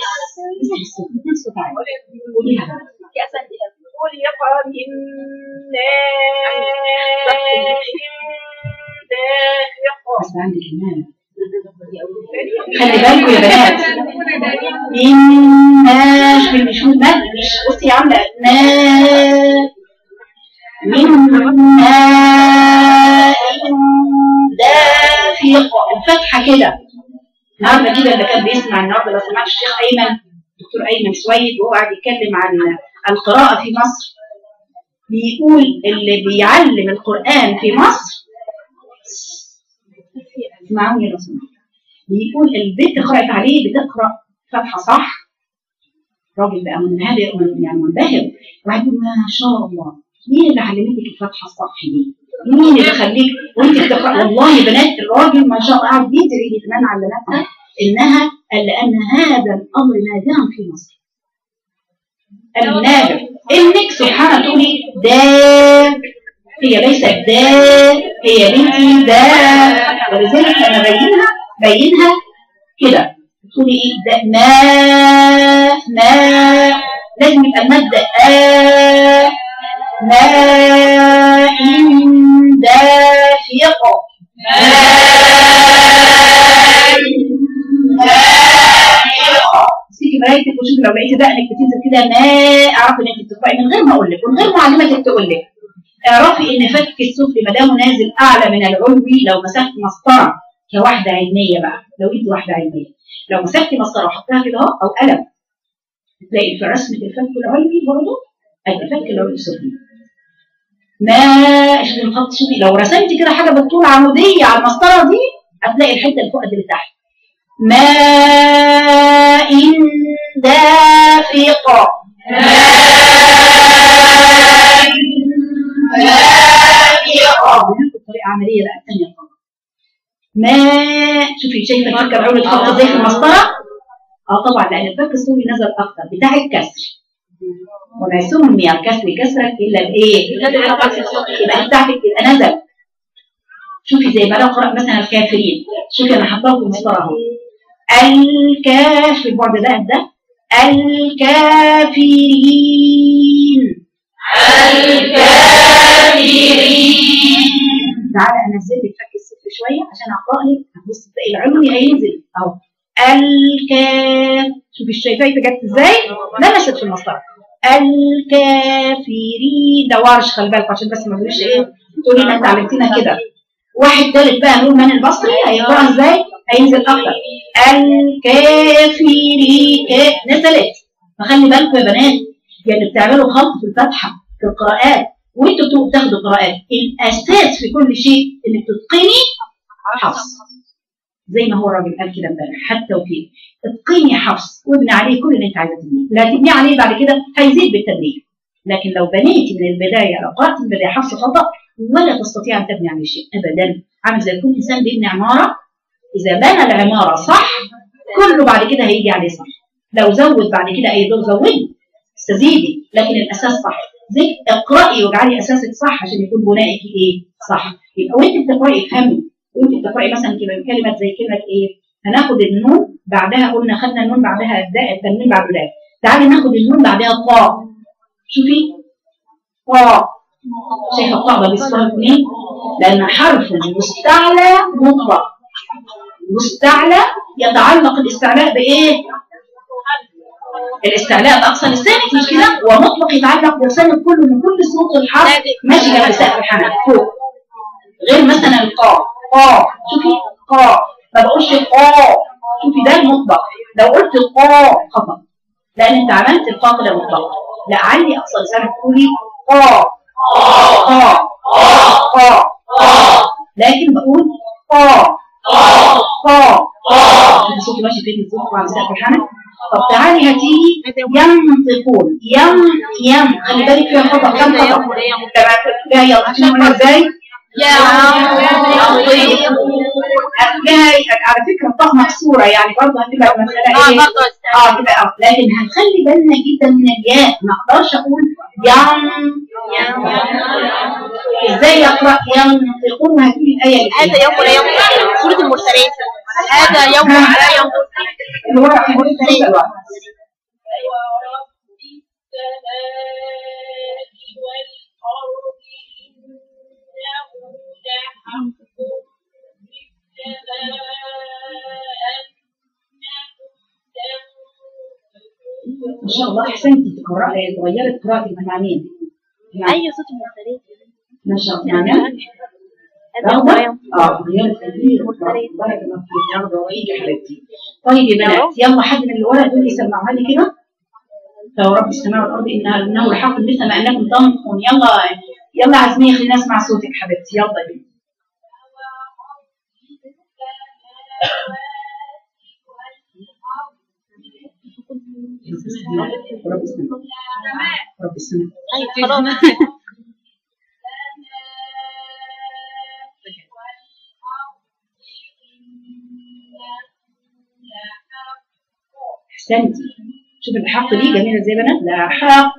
قوليها خلق دافق بس عندك كمان خلي بالكم يا بنات إنا شوفي مش ما مش بصي عاملة نا منا دافق الفتحة كده النهارده كده اللي كان بيسمع النهارده لو سمعت الشيخ أيمن دكتور أيمن سويد وهو قاعد يتكلم عن القراءة في مصر بيقول اللي بيعلم القرآن في مصر اسمعوني يا رسول بيقول البنت قرأت عليه بتقرأ فتحة صح راجل بقى منهدر من- يعني منبهر وقاعد يقول ما شاء الله مين اللي علمتك الفتحة الصح دي؟ مين اللي خليك وانت بتقرأ والله يا بنات الراجل ما شاء الله قاعد يدعي لي كمان علمتها انها لان هذا الامر نادرا في مصر النادر انك سبحانه تقولي داك هي ليست دا هي بنتي دا ولذلك لما بينها بينها كده تقولي ايه دا ما ما لازم يبقى المادة آ ماء دافق امسكي مرايتك وشوفي لو لقيتي دقنك بتنزل كده ما اعرفي انك بتقرأي من غير ما اقول لك ومن غير معلمتك تقول لك اعرفي ان فك السفلي ما دام نازل اعلى من العلوي لو مسكت مسطره كواحده علميه بقى لو انت واحده علميه لو مسكت مسطره وحطها كده اهو او قلم تلاقي في رسمه الفك العلوي برضه ادي فك العلوي السفلي ما شوفي الخط شوفي لو رسمت كده حاجه بالطول عموديه على المسطره دي هتلاقي الحته اللي فوق قد اللي تحت ماء دافق بطريقه عمليه بقى الثانيه خالص ما شوفي شايفه الفك العلوي الخط زي في المسطره اه طبعا لان الفك السوري نزل اكتر بتاع الكسر وما سمي الكسر كسرا الا بايه؟ يبقى بتاعتك يبقى نزل شوفي زي ما لو قرأ مثلا الكافرين شوفي انا حطاه في المسطره اهو الكاف في البعد ده ده الكافرين تعالى انزل لك فك الصفر شويه عشان اقرا لك هتبص تلاقي العلوي هينزل اهو الكاف شوفي الشايفه جت ازاي لمست في المسطره الكافرين ده ورش خلي بالكم عشان بس ما تقوليش ايه تقولي ما انت علمتنا كده واحد ثالث بقى نقول من البصري هيقراها ازاي هينزل اكتر الكافرين كاف نزلت فخلي بالكم يا بنات يعني بتعملوا خلط في الفتحه في القراءات وانتوا بتبقوا بتاخدوا قراءات الاساس في كل شيء انك تتقني حفظ زي ما هو الراجل قال كده امبارح حتى وفيه اتقني حفظ وابني عليه كل اللي انت عايزه تبنيه لا تبني عليه بعد كده هيزيد بالتدريج لكن لو بنيتي من البدايه لو قرات من البدايه حفظ خطا ولا تستطيع ان تبني عليه شيء ابدا عامل زي كل انسان بيبني عماره اذا بنى العماره صح كله بعد كده هيجي عليه صح لو زود بعد كده اي دور زودي استزيدي لكن الاساس صح زي اقراي واجعلي اساسك صح عشان يكون بنائك ايه صح يبقى وانت بتقراي افهمي وانت بتقراي مثلا كده كلمه زي كلمه ايه هناخد النون بعدها قلنا خدنا النون بعدها الداء التنوين بعد الداء تعالي ناخد النون بعدها الطاء شوفي طاء شايفه الطاء ده بيصفر اثنين لان حرف مستعلى مطلق مستعلى يتعلق الاستعلاء بايه الاستعلاء باقصى لسانك مش كده ومطلق يتعلق بلسانك كله من كل صوت الحرف ماشي جنب سقف الحنك فوق غير مثلا القاف قاف شوفي قاف ما بقولش قاف شوفي ده المطلق لو قلت قاف خطا لان انت عملت القاف ده مطلق لا علي اقصى لسانك تقولي قاف قاف قاف لكن بقول قاف قاف هدي صوت ماشي فين الصوت وعلى سقف الحنك طب تعالي هاتيلي ينطقون يم يم خلي بالك فيها خطأ كم خطأ لا ينطقون ازاي؟ هتلاقيها على فكرة الطاء مكسورة يعني برضه هتبقى المسألة ايه؟ اه تبقى اه لكن هنخلي بالنا جدا من الياء ما اقدرش اقول يم ازاي اقرا ينطقون هتقولي الايه اللي هذا يوم لا يوم سورة المرسلات هذا يوم لا يوم اللي ورا في المرسلات الوقت. ورب السماء والأرض إنه لحق مثل ما أنكم ما شاء الله احسنتي تقرأي تغيرت قراءة المعنيين نعم. أي صوت المرسلات ما شاء الله نعم هذا يوم لا يوم اه غيرت كتير بارك الله فيك يا رب وعيد يا حبيبتي طيب يا بنات يلا حد من اللي ورا دول يسمعوها لي كده فورب السماء والارض انها انه الحق مثل ما انكم تنطقون يلا يلا عزميه خلينا نسمع صوتك حبيبتي يلا يا بنتي رب السماء رب السماء أي خلاص احسنتي شوف الحق دي جميله ازاي يا بنات لا حق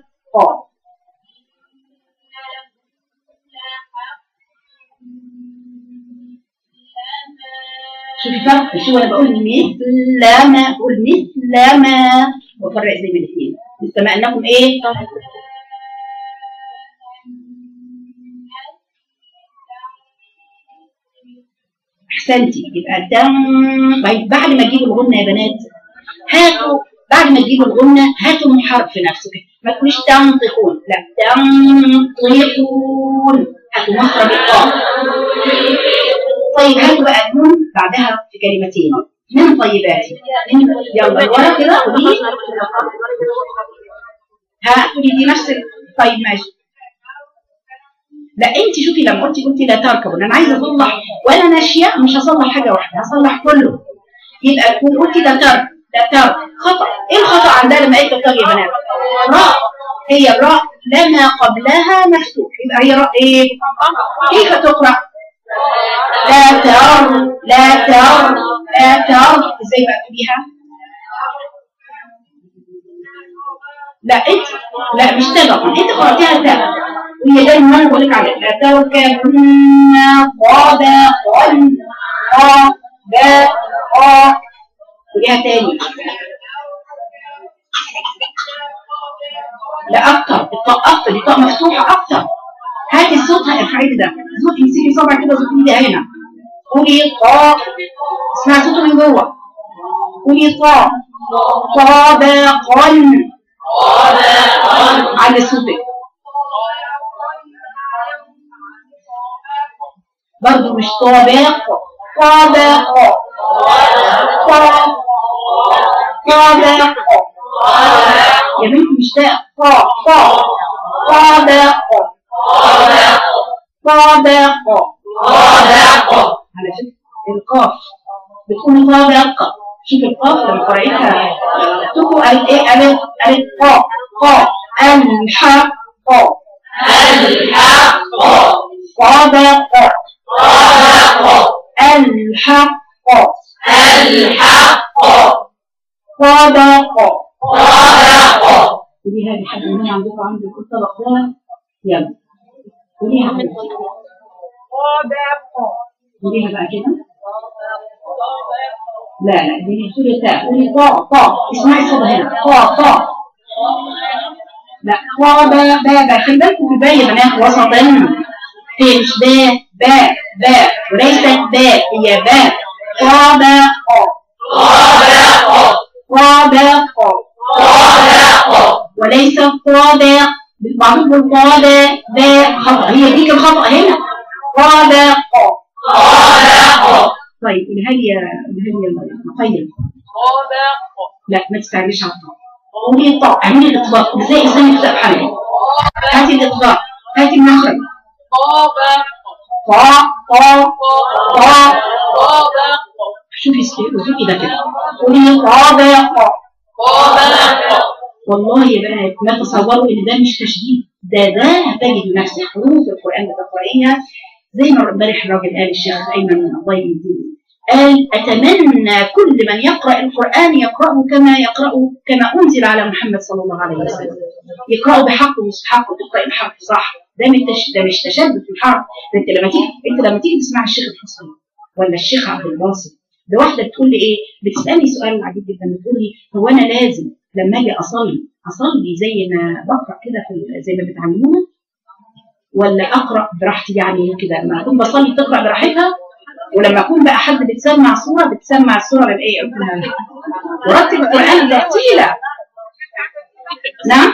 شوفي فرق شو انا بقول مثل ما بقول مثل ما وفرق زي ما الاثنين مثل ما انكم ايه احسنتي يبقى دم بعد- بعد ما تجيبوا الغنه يا بنات هاتوا بعد ما تجيبوا الغنه هاتوا من حرف نفسه كده ما تقوليش تنطقون لا تنطقون هاتوا مخرج الطاء طيب هاتوا بقى النون بعدها في كلمتين من طيباتي من يلا ورا كده قولي ها قولي دي نفس ال- طيب ماشي لا انت شوفي لما قلتي قلتي لا تركبوا انا عايزه اصلح وانا ماشيه مش هصلح حاجه واحده هصلح كله يبقى تكون قلتي ده ترك ده ترك خطا ايه الخطا عندها لما قلت ترك يا بنات راء هي الراء لا ما قبلها مفتوح يبقى هي راء ايه كيف تقرا لا تر لا تر لا تر ازاي بقى تقوليها لا انت لا مش تاء طبعا انت قراتيها تاء وهي ده اللي انا بقول لك عليه لا تركبن طبقا طبقا قوليها تاني لا اكتر الطاء اكتر دي طاء مفتوحه اكتر هاتي الصوت ارفعي ده صوت امسكي صبع كده صوت ايدي هنا قولي طاء اسمعي صوته من جوه قولي طاء طبقا على صوتك برضه مش طابق طابق طابق طابق يا بنتي مش تاء طا طا طابق طابق على فكرة القاف بتكون طابق شوف القاف لما قرأتها تكو قالت ايه قالت قالت قا قا الحق طابق الحق طابق قوليها لحد من عندكم عند الكتاب طبقها يلا قوليها حبيبتي. قوليها بقى كده لا لا دي سورة تاء قولي طا طا اسمعي الصدى هنا طا طا لا طا با با با خلي بالكم في الباء يا بنات وسطا هي مش باء باء باء وليست باء هي باء طا با طا با وليس طابق بعضهم يقول طابق باء خطأ هي ديك الخطأ هنا طابق طيب قولها لي يا قولها لي يا مقيم لا ما تستعجلش على الطاء قولي طاء اعملي الاطباق ازاي ازاي نكتب حاجه هاتي الاطباق هاتي المخرج طاء طاء طاء شوفي شوفي ده كده قولي طابق والله يا بنات ما تصوروا ان ده مش تشديد ده ده هتجد نفس حروف القران بتقرأيها زي ما امبارح الراجل قال الشيخ ايمن الله يهديه قال اتمنى كل من يقرا القران يقراه كما يقراه كما انزل على محمد صلى الله عليه وسلم يقراه بحقه ومستحقه تقرأي بحق صح ده من تش... ده مش تشدد في الحرف ده انت لما تيجي انت لما تيجي تسمع الشيخ الحسين ولا الشيخ عبد الباسط ده واحده بتقول لي ايه بتسالني سؤال عجيب جدا بتقول لي هو انا لازم لما اجي اصلي اصلي زي ما بقرا كده في ال- زي ما بتعلمونا ولا اقرا براحتي يعني كده لما اكون بصلي تقرا براحتها ولما اكون بقى حد بتسمع صوره بتسمع الصوره للايه قلت لها لا. ورتب القران ترتيلا نعم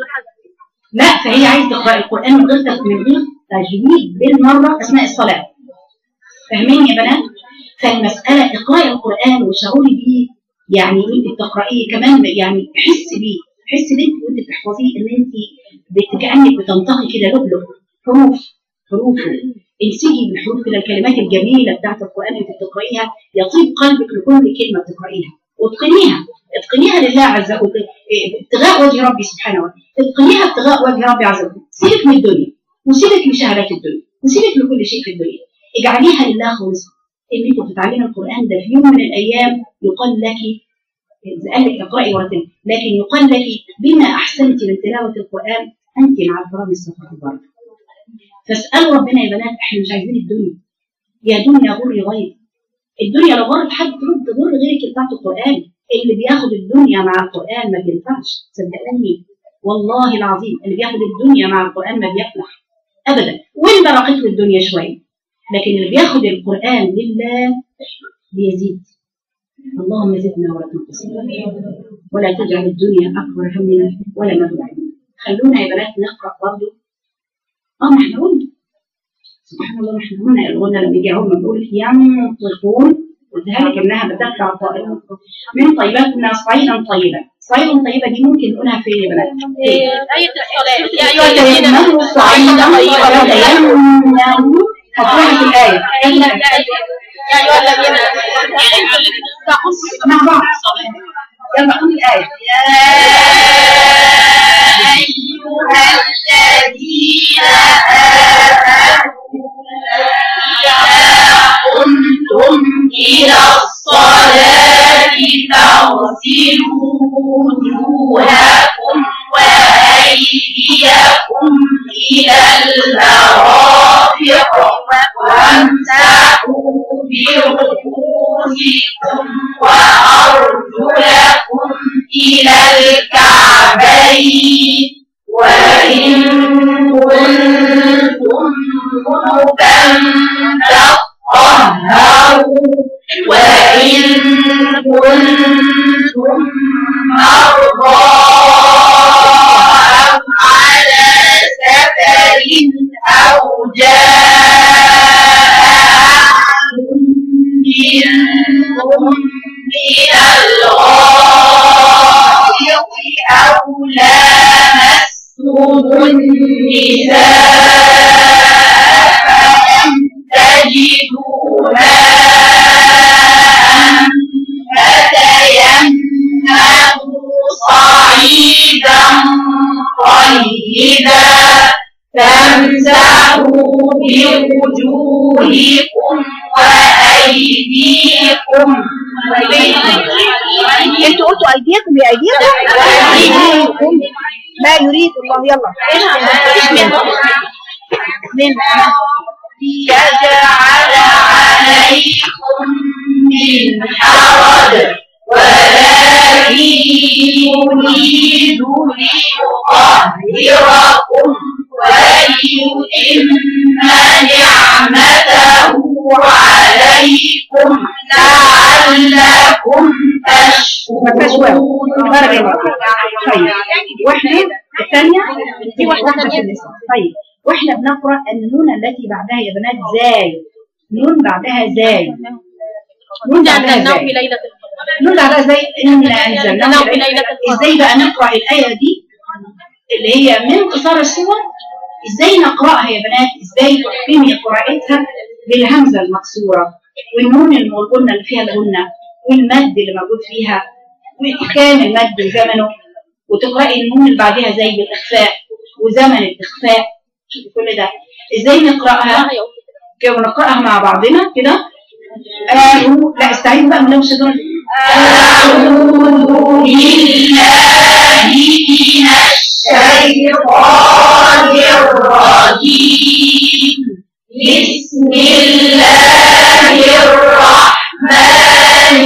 لا فهي عايزه تقرا القران من غير تف- من غير تجويد بالمره اثناء الصلاه فاهمين يا بنات فالمساله اقراء القران وشعوري بيه يعني وانت بتقرايه كمان يعني حس بيه حس بيه انت وانت بتحفظيه ان انت بت- كانك بتنطقي كده لؤلؤ حروف حروف انسجي بالحروف كده الكلمات الجميله بتاعت القران اللي بتقرايها يطيب قلبك لكل كلمه بتقرايها واتقنيها اتقنيها لله عز وجل ابتغاء وجه ربي سبحانه وتعالى اتقنيها ابتغاء وجه ربي عز وجل سيبك من الدنيا وسيبك من شهادات الدنيا وسيبك من كل شيء في الدنيا اجعليها لله خالصا ان انت بتتعلمي القران ده في يوم من الايام يقال لك إذا قال لك اقرأي ورتلي لكن يقال لك بما أحسنت من تلاوة القرآن أنت مع الكرام السفر البركة فاسألوا ربنا يا بنات احنا مش عايزين الدنيا يا دنيا غري غير الدنيا لو غرت حد ترد غر غيرك بتاعت القرآن اللي بياخد الدنيا مع القرآن ما بينفعش صدقوني والله العظيم اللي بياخد الدنيا مع القرآن ما بيفلح أبدا وإن برقت له الدنيا شوية لكن اللي بياخد القرآن لله بيزيد اللهم زدنا ولا تنقصنا ولا تجعل الدنيا اكبر همنا ولا مبلغ علمنا خلونا يا بنات نقرا برضه اه ما احنا قلنا سبحان الله ما احنا قلنا قلنا لما يجي هم بيقول ينطقون قلتها لك انها بترفع طائرة من طيبات من صعيدا طيبا صعيدا طيبه دي ممكن نقولها فين يا بنات؟ فين؟ آية الصلاة يا أيها الذين فتيمموا صعيدا طيبا فتيمموا هتروحي في الايه يا أيها الذين مع بعض يلا قولي الايه أيها الذين آمنوا قمتم إلى الصلاة فاغسلوا وجوهكم وأيديكم إلى المرافق وامسحوا برؤوسكم وأرجلكم إلى الكعبين وإن كنتم جنبا فاطهروا وإن كنتم مرضى أو على سفر أو جاء منكم من الغائط أو لامستم النساء فلم تجدوا ماء فتيمموا صعيدا طيبا فامسحوا بوجوهكم وأيديكم انتوا قلتوا ايديكم يا ايديكم ما يريد الله يلا يجعل عليكم من حرج ولكن يريد ليطهركم ويتم نعمته عليكم لعلكم ما فيهاش واو بارك الله تشكرون طيب واحنا الثانية دي واحدة في النساء طيب واحنا بنقرا النون التي بعدها يا بنات زاي نون بعدها زاي نون بعدها أنزلناه في زاي ليلة نون بعدها زي إنا أنزلناه أنزلناه في في ليلة القدر ازاي بقى نقرا الايه دي اللي هي من قصار السور ازاي نقراها يا بنات ازاي تحكمي قراءتها بالهمزه المكسوره والنون اللي قلنا اللي فيها الغنة والمد اللي موجود فيها وإحكام المد وزمنه وتقرأي النون اللي بعدها زي الإخفاء وزمن الإخفاء شوفي كل ده إزاي نقرأها كده نقرأها مع بعضنا كده أعوذ لا استعيذ بقى من الشيطان أعوذ بالله من الشيطان الرجيم بسم الله الرحمن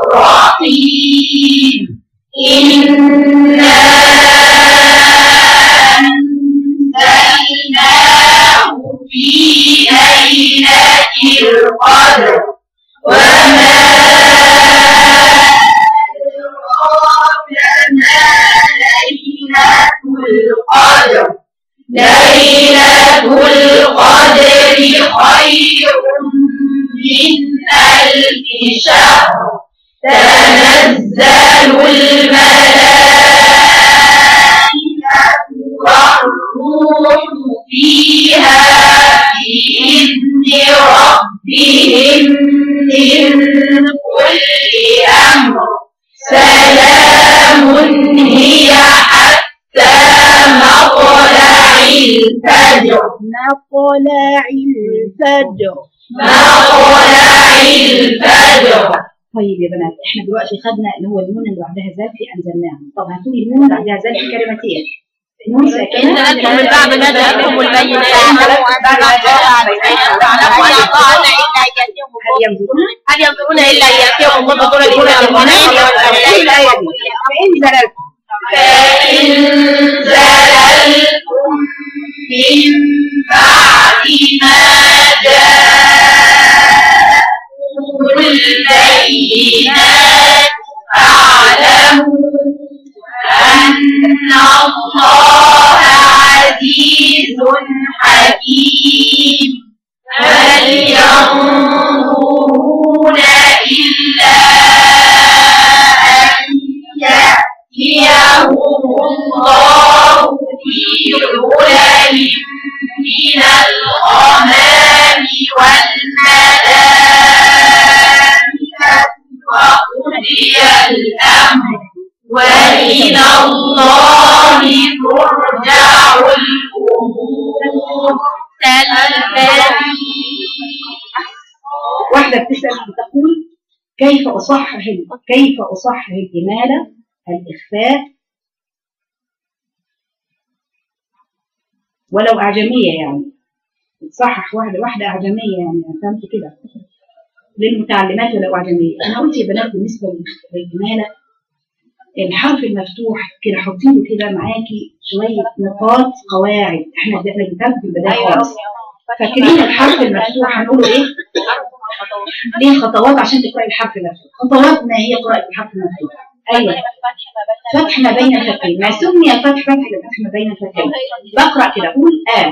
الرحيم إنا أنزلناه في ليلة القدر وما أدراك ما ليلة القدر ليلة القدر خير من ألف شهر تنزل الملائكة والروح فيها بإذن ربهم من كل أمر سلام هي حتى مطلع الفجر مطلع الفجر مطلع الفجر طيب يا بنات احنا دلوقتي خدنا اللي هو النون اللي بعدها زال في انزلناها طب هاتوا لي النون اللي بعدها زال في كلمتين النون ساكنه إن أنتم من بعد ما جاءكم البينات هل ينظرون هل ينظرون إلا أن يأتيهم الله طول الأولى ايه الايه دي فان زللتم فإن زللتم من بعد ما جاءكم البينات فاعلموا أن الله عزيز حكيم هل ينظرون إلا أن يأتيهم الله في ظلل من الغمام والملائكة وقضي الأمر وإلى الله ترجع الأمور سلام واحده بتسال بتقول كيف اصحح ال- كيف اصحح الاماله الاخفاء ولو اعجميه يعني تصحح واحده واحده اعجميه يعني أنا فهمت كده للمتعلمات ولو اعجميه انا قلت يا بنات بالنسبه للاماله الحرف المفتوح كده حطي له كده معاكي شويه نقاط قواعد احنا احنا بنتكلم في البدايه خالص فاكرين الحرف المفتوح هنقوله ايه؟ ليه خطوات عشان تقرأي الحرف المفتوح خطوات ما هي قراءة الحرف المفتوح أيوة فتح ما بين الفتحين ما سمي الفتح فتح لفتح ما بين الفتحين بقرأ كده أقول آ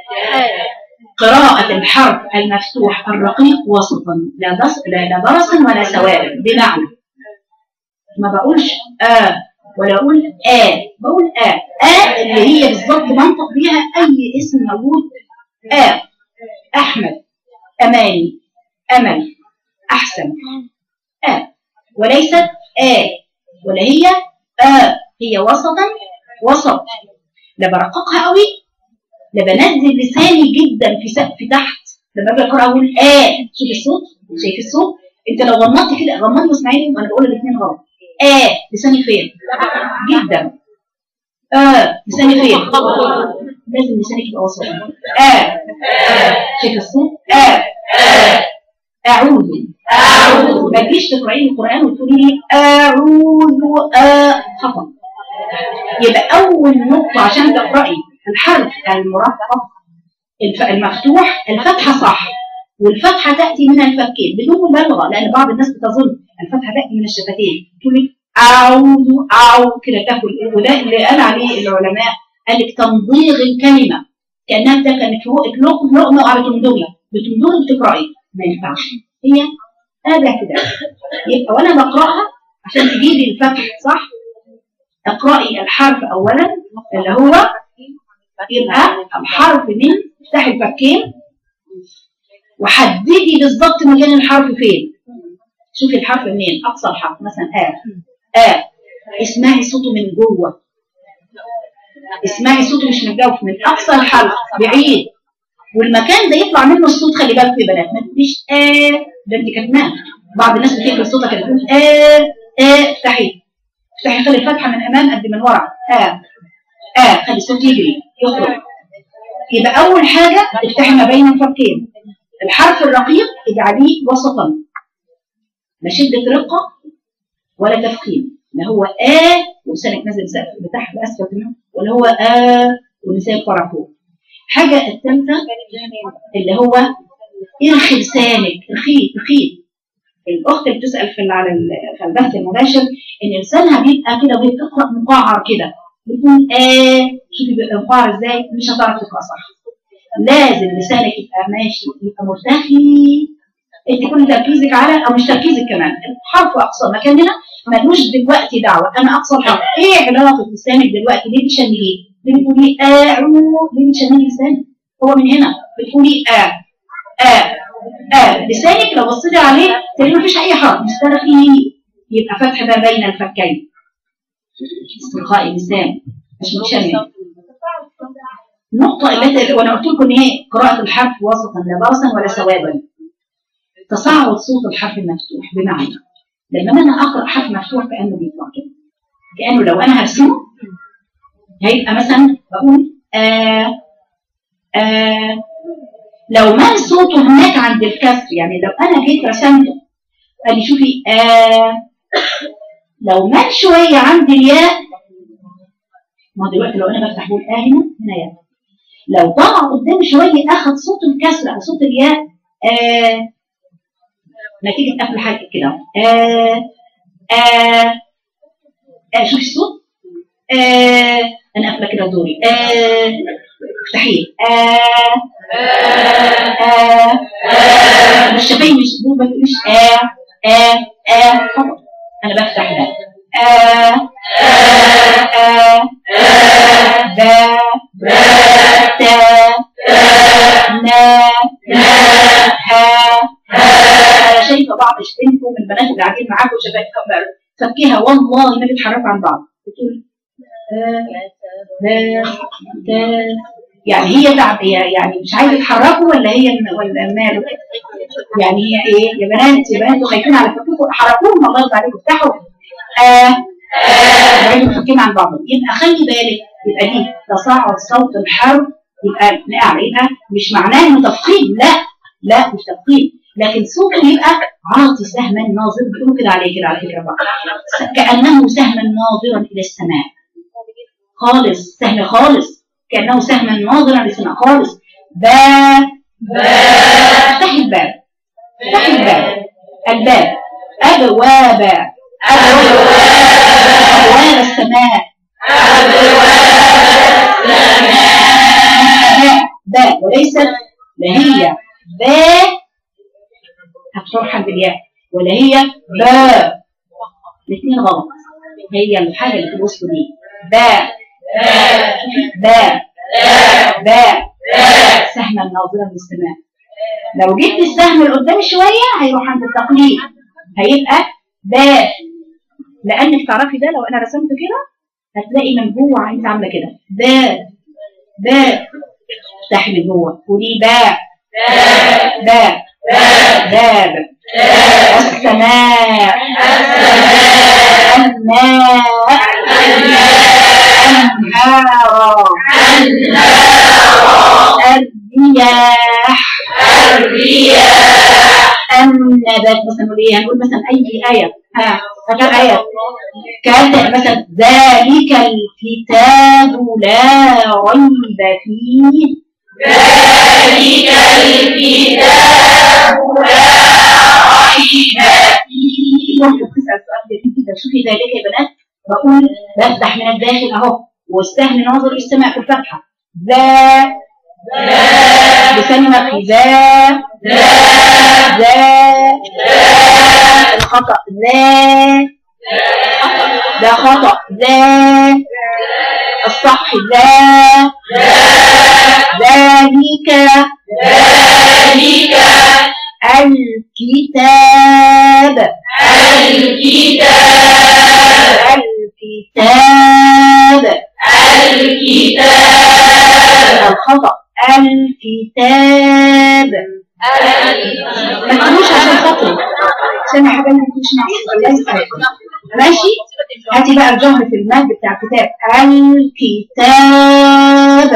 قراءة الحرف المفتوح الرقيق وسطا لا بص لا لا برصا ولا سواد بمعنى ما بقولش آ ولا أقول آ بقول آ آ اللي هي بالظبط منطق بيها أي اسم موجود آ أحمد أماني أمل أحسن آ وليست آ ولا هي آ هي وسطا وسط لا برققها قوي لا بنزل لساني جدا في سقف تحت لما باجي اقرا اقول آ شوف الصوت شايف الصوت انت لو غمضت كده غمضت واسمعيني وانا بقول الاثنين غلط آ لساني فين جدا آ لساني فين لازم لسانك يبقى وسط آ شايف الصوت آ أعوذ أعوذ ما تجيش تقرأي القرآن وتقولي لي أعوذ آ خطأ يبقى أول نقطة عشان تقرأي الحرف المرقق الف- المفتوح الفتحة صح والفتحة تأتي من الفكين بدون مبالغة لأن بعض الناس بتظن الفتحة تأتي من الشفتين تقول لك أعوذ أعوذ كده تاكل وده اللي قال عليه العلماء قال لك تمضيغ الكلمة كأنها ده كانت فوقك لقمة لقمة وعلى تمضغي بتمضغي بتقرأي ما ينفعش هي هذا كده يبقى وانا بقراها عشان تجيبي الفتح صح اقرأي الحرف اولا اللي هو يبقى الحرف من افتحي الفكين وحددي بالظبط مكان الحرف فين شوفي الحرف منين اقصى الحرف مثلا ا ا اسمعي صوته من جوه اسمعي صوته مش من الجوف من اقصى الحرف بعيد والمكان ده يطلع منه الصوت خلي بالك يا بنات ما تقوليش ا ده انت كاتماه بعض الناس بتقفل صوتها كده تقول ا ا افتحي افتحي خلي الفتحه من امام قد من ورا ا ا خلي الصوت يجري يخرج يبقى اول حاجه افتحي ما بين الفرقين الحرف الرقيق اجعليه وسطا لا شده رقه ولا تفخيم لا هو آ ولسانك نازل سقف لتحت لأسفل تمام ولا هو آ ولسانك طالع فوق حاجة الثالثة اللي هو ارخي لسانك ارخيه ارخيه الأخت اللي بتسأل في ال- على ال- في البث المباشر إن لسانها بيبقى كده وهي بتقرأ مقعر كده بتقول آه شوفي بيبقى مقعر إزاي مش هتعرف تقرأ صح لازم لسانك يبقى ماشي يبقى مرتخي انت كل تركيزك على او مش تركيزك كمان الحرف اقصى مكان هنا ملوش دلوقتي دعوه انا اقصى الحرف ايه علاقه لسانك دلوقتي ليه بتشنجيه؟ ليه بتقولي اعو ليه بتشنجي لسانك؟ هو من هنا بتقولي ا ا ا لسانك لو بصيتي عليه تلاقي مفيش اي حرف مسترخي يبقى فتح ما بين الفكين استرخاء اللسان مش متشنج النقطة التي وانا قلت لكم ان هي قراءة الحرف وسطا لا برصا ولا سوابا تصاعد صوت الحرف المفتوح بمعنى لما انا اقرا حرف مفتوح كانه بيطلع كده كانه لو انا هرسمه هيبقى مثلا بقول آه آه لو مال صوته هناك عند الكسر يعني لو انا جيت رسمته قال لي شوفي آه لو مال شويه عند الياء ما هو دلوقتي لو انا بفتح بقول اه هنا هنا ياء لو طلع قدامي شويه اخذ صوت الكسر او صوت الياء آه نتيجة قفل حاجة كده آه آه آه شوف الصوت آه أنا قافلة كده دوري آه افتحيه آه آه آه مش شفايف مش ما تقوليش آه آه آه فقط أنا بفتح ده آه آه آه با تا نا ها انا شايفه بعض بنتكم من البنات اللي قاعدين معاكم شباب كبر فكيها والله ما بيتحركوا عن بعض بتقول آه، آه، آه. يعني هي تعب هي يعني مش عايزه يتحركوا ولا هي ولا ماله يعني هي ايه يا بنات يا بنات انتوا خايفين على فككم حركوهم الله يرضى عليكم افتحوا آه آه بعيدوا فكين عن بعض يبقى خلي بالك يبقى دي تصاعد صوت الحرف يبقى نقع يبقى مش معناه انه تفخيم لا لا مش تفخيم لكن صوته يبقى عاطي سهما ناظر بيقولوا كده عليه كده على فكره بقى كانه سهما ناظرا الى السماء خالص سهم خالص كانه سهما ناظرا الى السماء خالص باب افتحي الباب افتحي الباب الباب ابواب ابواب السماء باء وليست لا هي باء هتروح عند الياء ولا هي باء الاثنين غلط هي الحاجه اللي في الوسط دي باء باء باء سهما ناظرا للسماء لو جبت السهم اللي قدام شويه هيروح عند التقليد هيبقى باء لانك تعرفي ده لو انا رسمته كده هتلاقي من جوه انت عامله كده باء باء افتحي من جوه ودي باء باء باب السماء الماء النار الرياح النبات مثلا نقول ايه هنقول مثلا اي ايه ها فاكر ايه كان مثلا ذلك الكتاب لا ريب فيه ذلك الكتاب لا ريب في واحدة بتسأل سؤال جميل جدا شوفي ذلك يا بنات بقول بفتح من الداخل اهو والسهم ناظر السماء في الفتحة ذا لساني مخي ذا ذا الخطأ ذا ده خطأ ذا الصح ذا ذلك ذلك الكتاب الكتاب الكتاب الكتاب الخطأ الكتاب ما تقولوش عشان خاطري عشان يا حبايبي ما تقولوش مع ماشي هاتي بقى الجهر في المد بتاع الكتاب الكتاب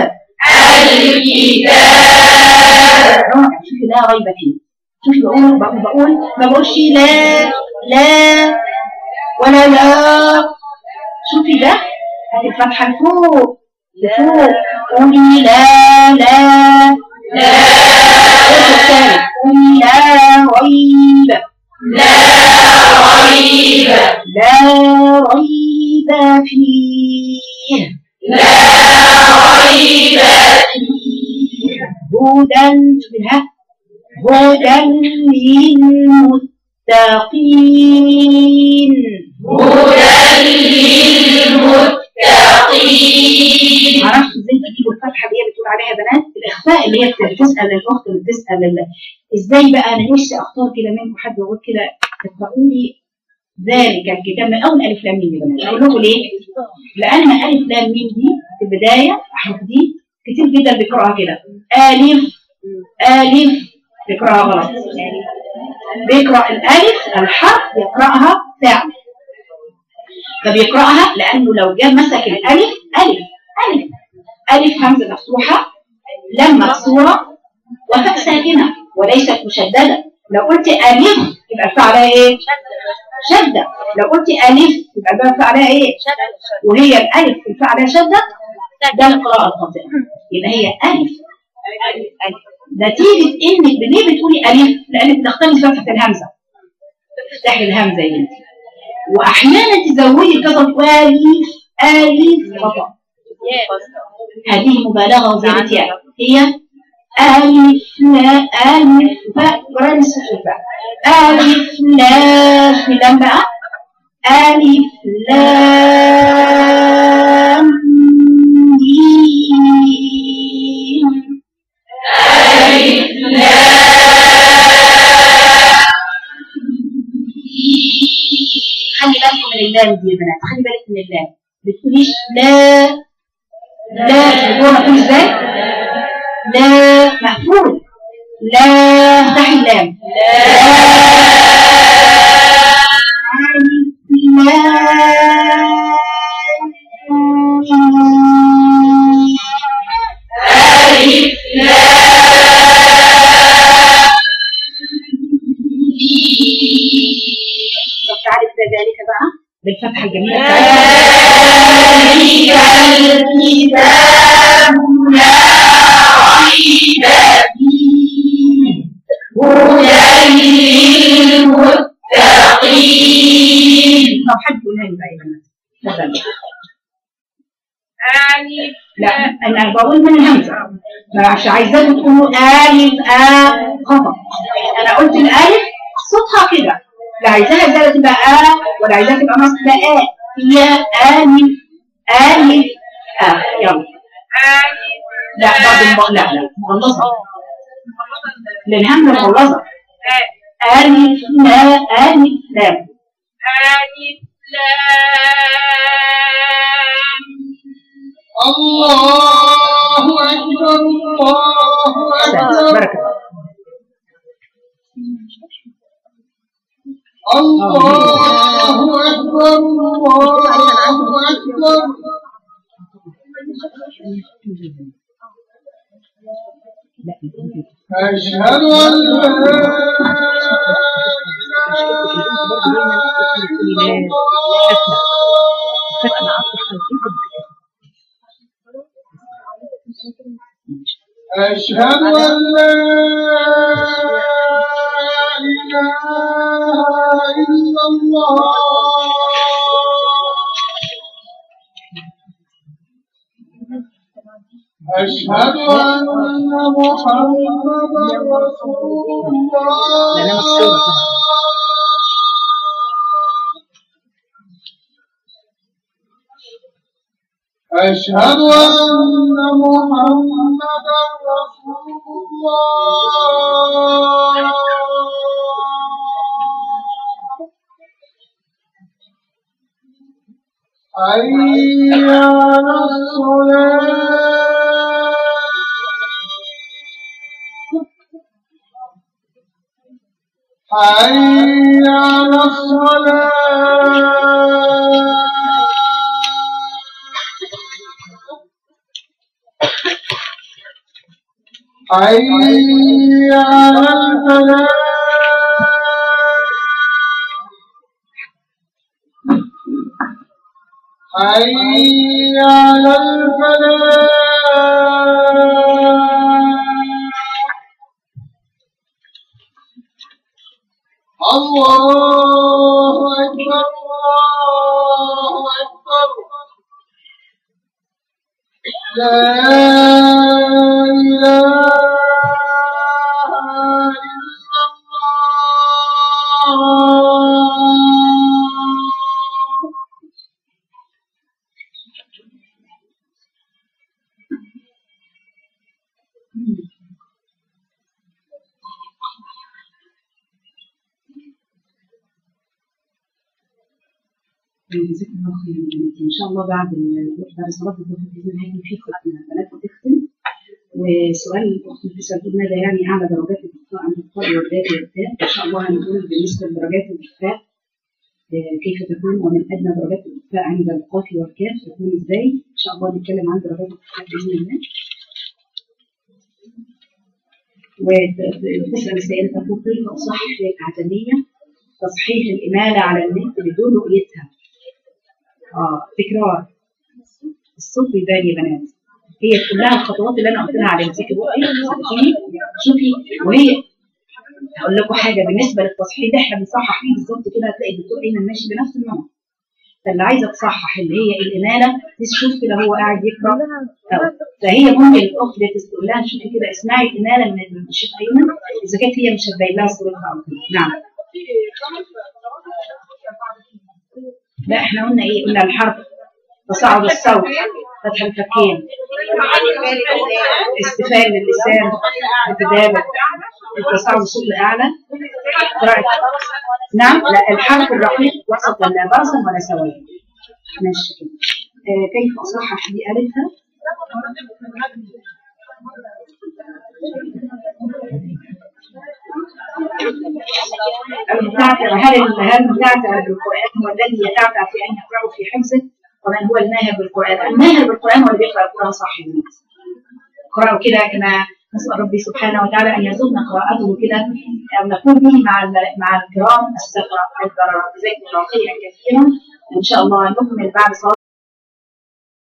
الكتاب رائع شوفي لا ريب فيه شوفي بقول بقول بقول ما بقولش لا لا ولا لا شوفي ده هاتي الفتحة لفوق لفوق قولي لا لا لا الثالث قولي لا ريب لا ريب لا ريب فيه لا ريب هدى شوفي هدى للمتقين هدى للمتقين معرفش ازاي تجيبوا الفتحه اللي هي بتقول عليها بنات الاخفاء اللي هي بتسال الاخت اللي بتسال ال- ازاي بقى انا نفسي اختار كده منكم حد يقول كده تقرأوا لي ذلك الكتاب من اول الف لام ميم يا بنات اقول لكم ليه؟ لان الف لام ميم دي في البدايه احرف دي كتير جدا بيقراها كده الف الف بيقراها غلط بيقرا الالف الحرف بيقراها فعل فبيقراها لانه لو جاب مسك الالف الف الف الف همزه مفتوحه لام مكسوره وفاء ساكنه وليست مشدده لو قلت الف يبقى الفاء عليها ايه؟ شده لو قلت الف يبقى الفاء عليها ايه؟ وهي الالف الفاء عليها شده ده القراءه الخاطئه يبقى هي الف نتيجه انك ليه بتقولي الف؟ لانك بتختلي فتحه الهمزه تفتحي الهمزه يا بنتي واحيانا تزودي كذا والف الف خطا هذه مبالغه وزياده ياء هي الف لا الف فاء قرأي نصف الفاء الف لا في لام بقى الف لام ميم ألف خلي بالكم من اللام دي يا بنات خلي بالك من اللام بتقوليش لا لا هو مقفول ازاي؟ لا مقفول لا افتحي اللام ألف طب تعالي ابدا ذلك بقى بالفتحه الجميله بتاعتها ذلك الكتاب لا ريب فيه هدى للمتقين طب حد يقولها لي بقى يا بنات اتفضل ألف لا انا بقول من الهمزه ما عشان عايزاكم تقولوا الف ا خطا انا قلت الالف صوتها كده لا عايزاها ازاي تبقى ا ولا عايزاها تبقى نص لا ا هي الف الف ا يلا لا برضه مغ- لا لا مغلظه للهمزه مغلظه الف لا الف لام ألف لام الله أكبر الله أحسنت. أكبر بارك الله الله أكبر الله أكبر أشهد أن لا إله إلا الله أشهد أن لا إله إلا الله أشهد أن محمدا رسول الله أشهد أن محمدا رسول الله حي على الصلاة حي على الصلاة حي على الفلاح حي على الفلاح الله أكبر الله أكبر لا إله إلا الله جزاكم الله خيرا بناتي. ان شاء الله بعد ال- بعد صلاه الظهر باذن الله هيكون في ختمه بنات وتختم وسؤال الاخت بتسال تقول ماذا يعني اعلى درجات الاخفاء عند الطالب والباقي والتاء ان شاء الله هنقول بالنسبه لدرجات الاخفاء آه، كيف تكون ومن ادنى درجات الاخفاء عند القاف والكاف تكون ازاي ان شاء الله نتكلم عن درجات الاخفاء باذن الله وتسال السيده تقول كيف اصحح الاعجميه تصحيح الاماله على النت بدون رؤيتها اه تكرار الصوت بيبان يا بنات هي كلها الخطوات اللي انا قلت لها عليها امسكي بقي شوفي شوفي وهي هقول لكم حاجه بالنسبه للتصحيح ده احنا بنصحح فيه بالظبط كده هتلاقي الدكتور ايمن ماشي بنفس النمط فاللي عايزه تصحح اللي هي الاماله تشوف كده هو قاعد يقرا أو. فهي ممكن الاخت دي تقول لها شوفي كده اسمعي الاماله من الشيخ ايمن اذا كانت هي مش هتبين لها صورتها او كده نعم لا احنا قلنا ايه قلنا الحرف تصاعد الصوت فتح الفكين استفال للسان الكتابة التصاعد الصوت الأعلى قراءة نعم لا الحرف الرقيق وسط لا بأسا ولا سويا ماشي كده آه كيف أصحح دي قالتها المتعتع هل هل المتعتع بالقرآن هو الذي يتعتع في أن يقرأه في حفظه ومن هو الماهر بالقرآن الماهر بالقرآن هو اللي بيقرأ القرآن صح يا بنات قرأوا كده كما نسأل ربي سبحانه وتعالى أن يرزقنا قراءته كده أو نكون به مع ال- مع الكرام السفرة البررة جزاكم الله خيرا كثيرا وإن شاء الله نكمل بعد صلاة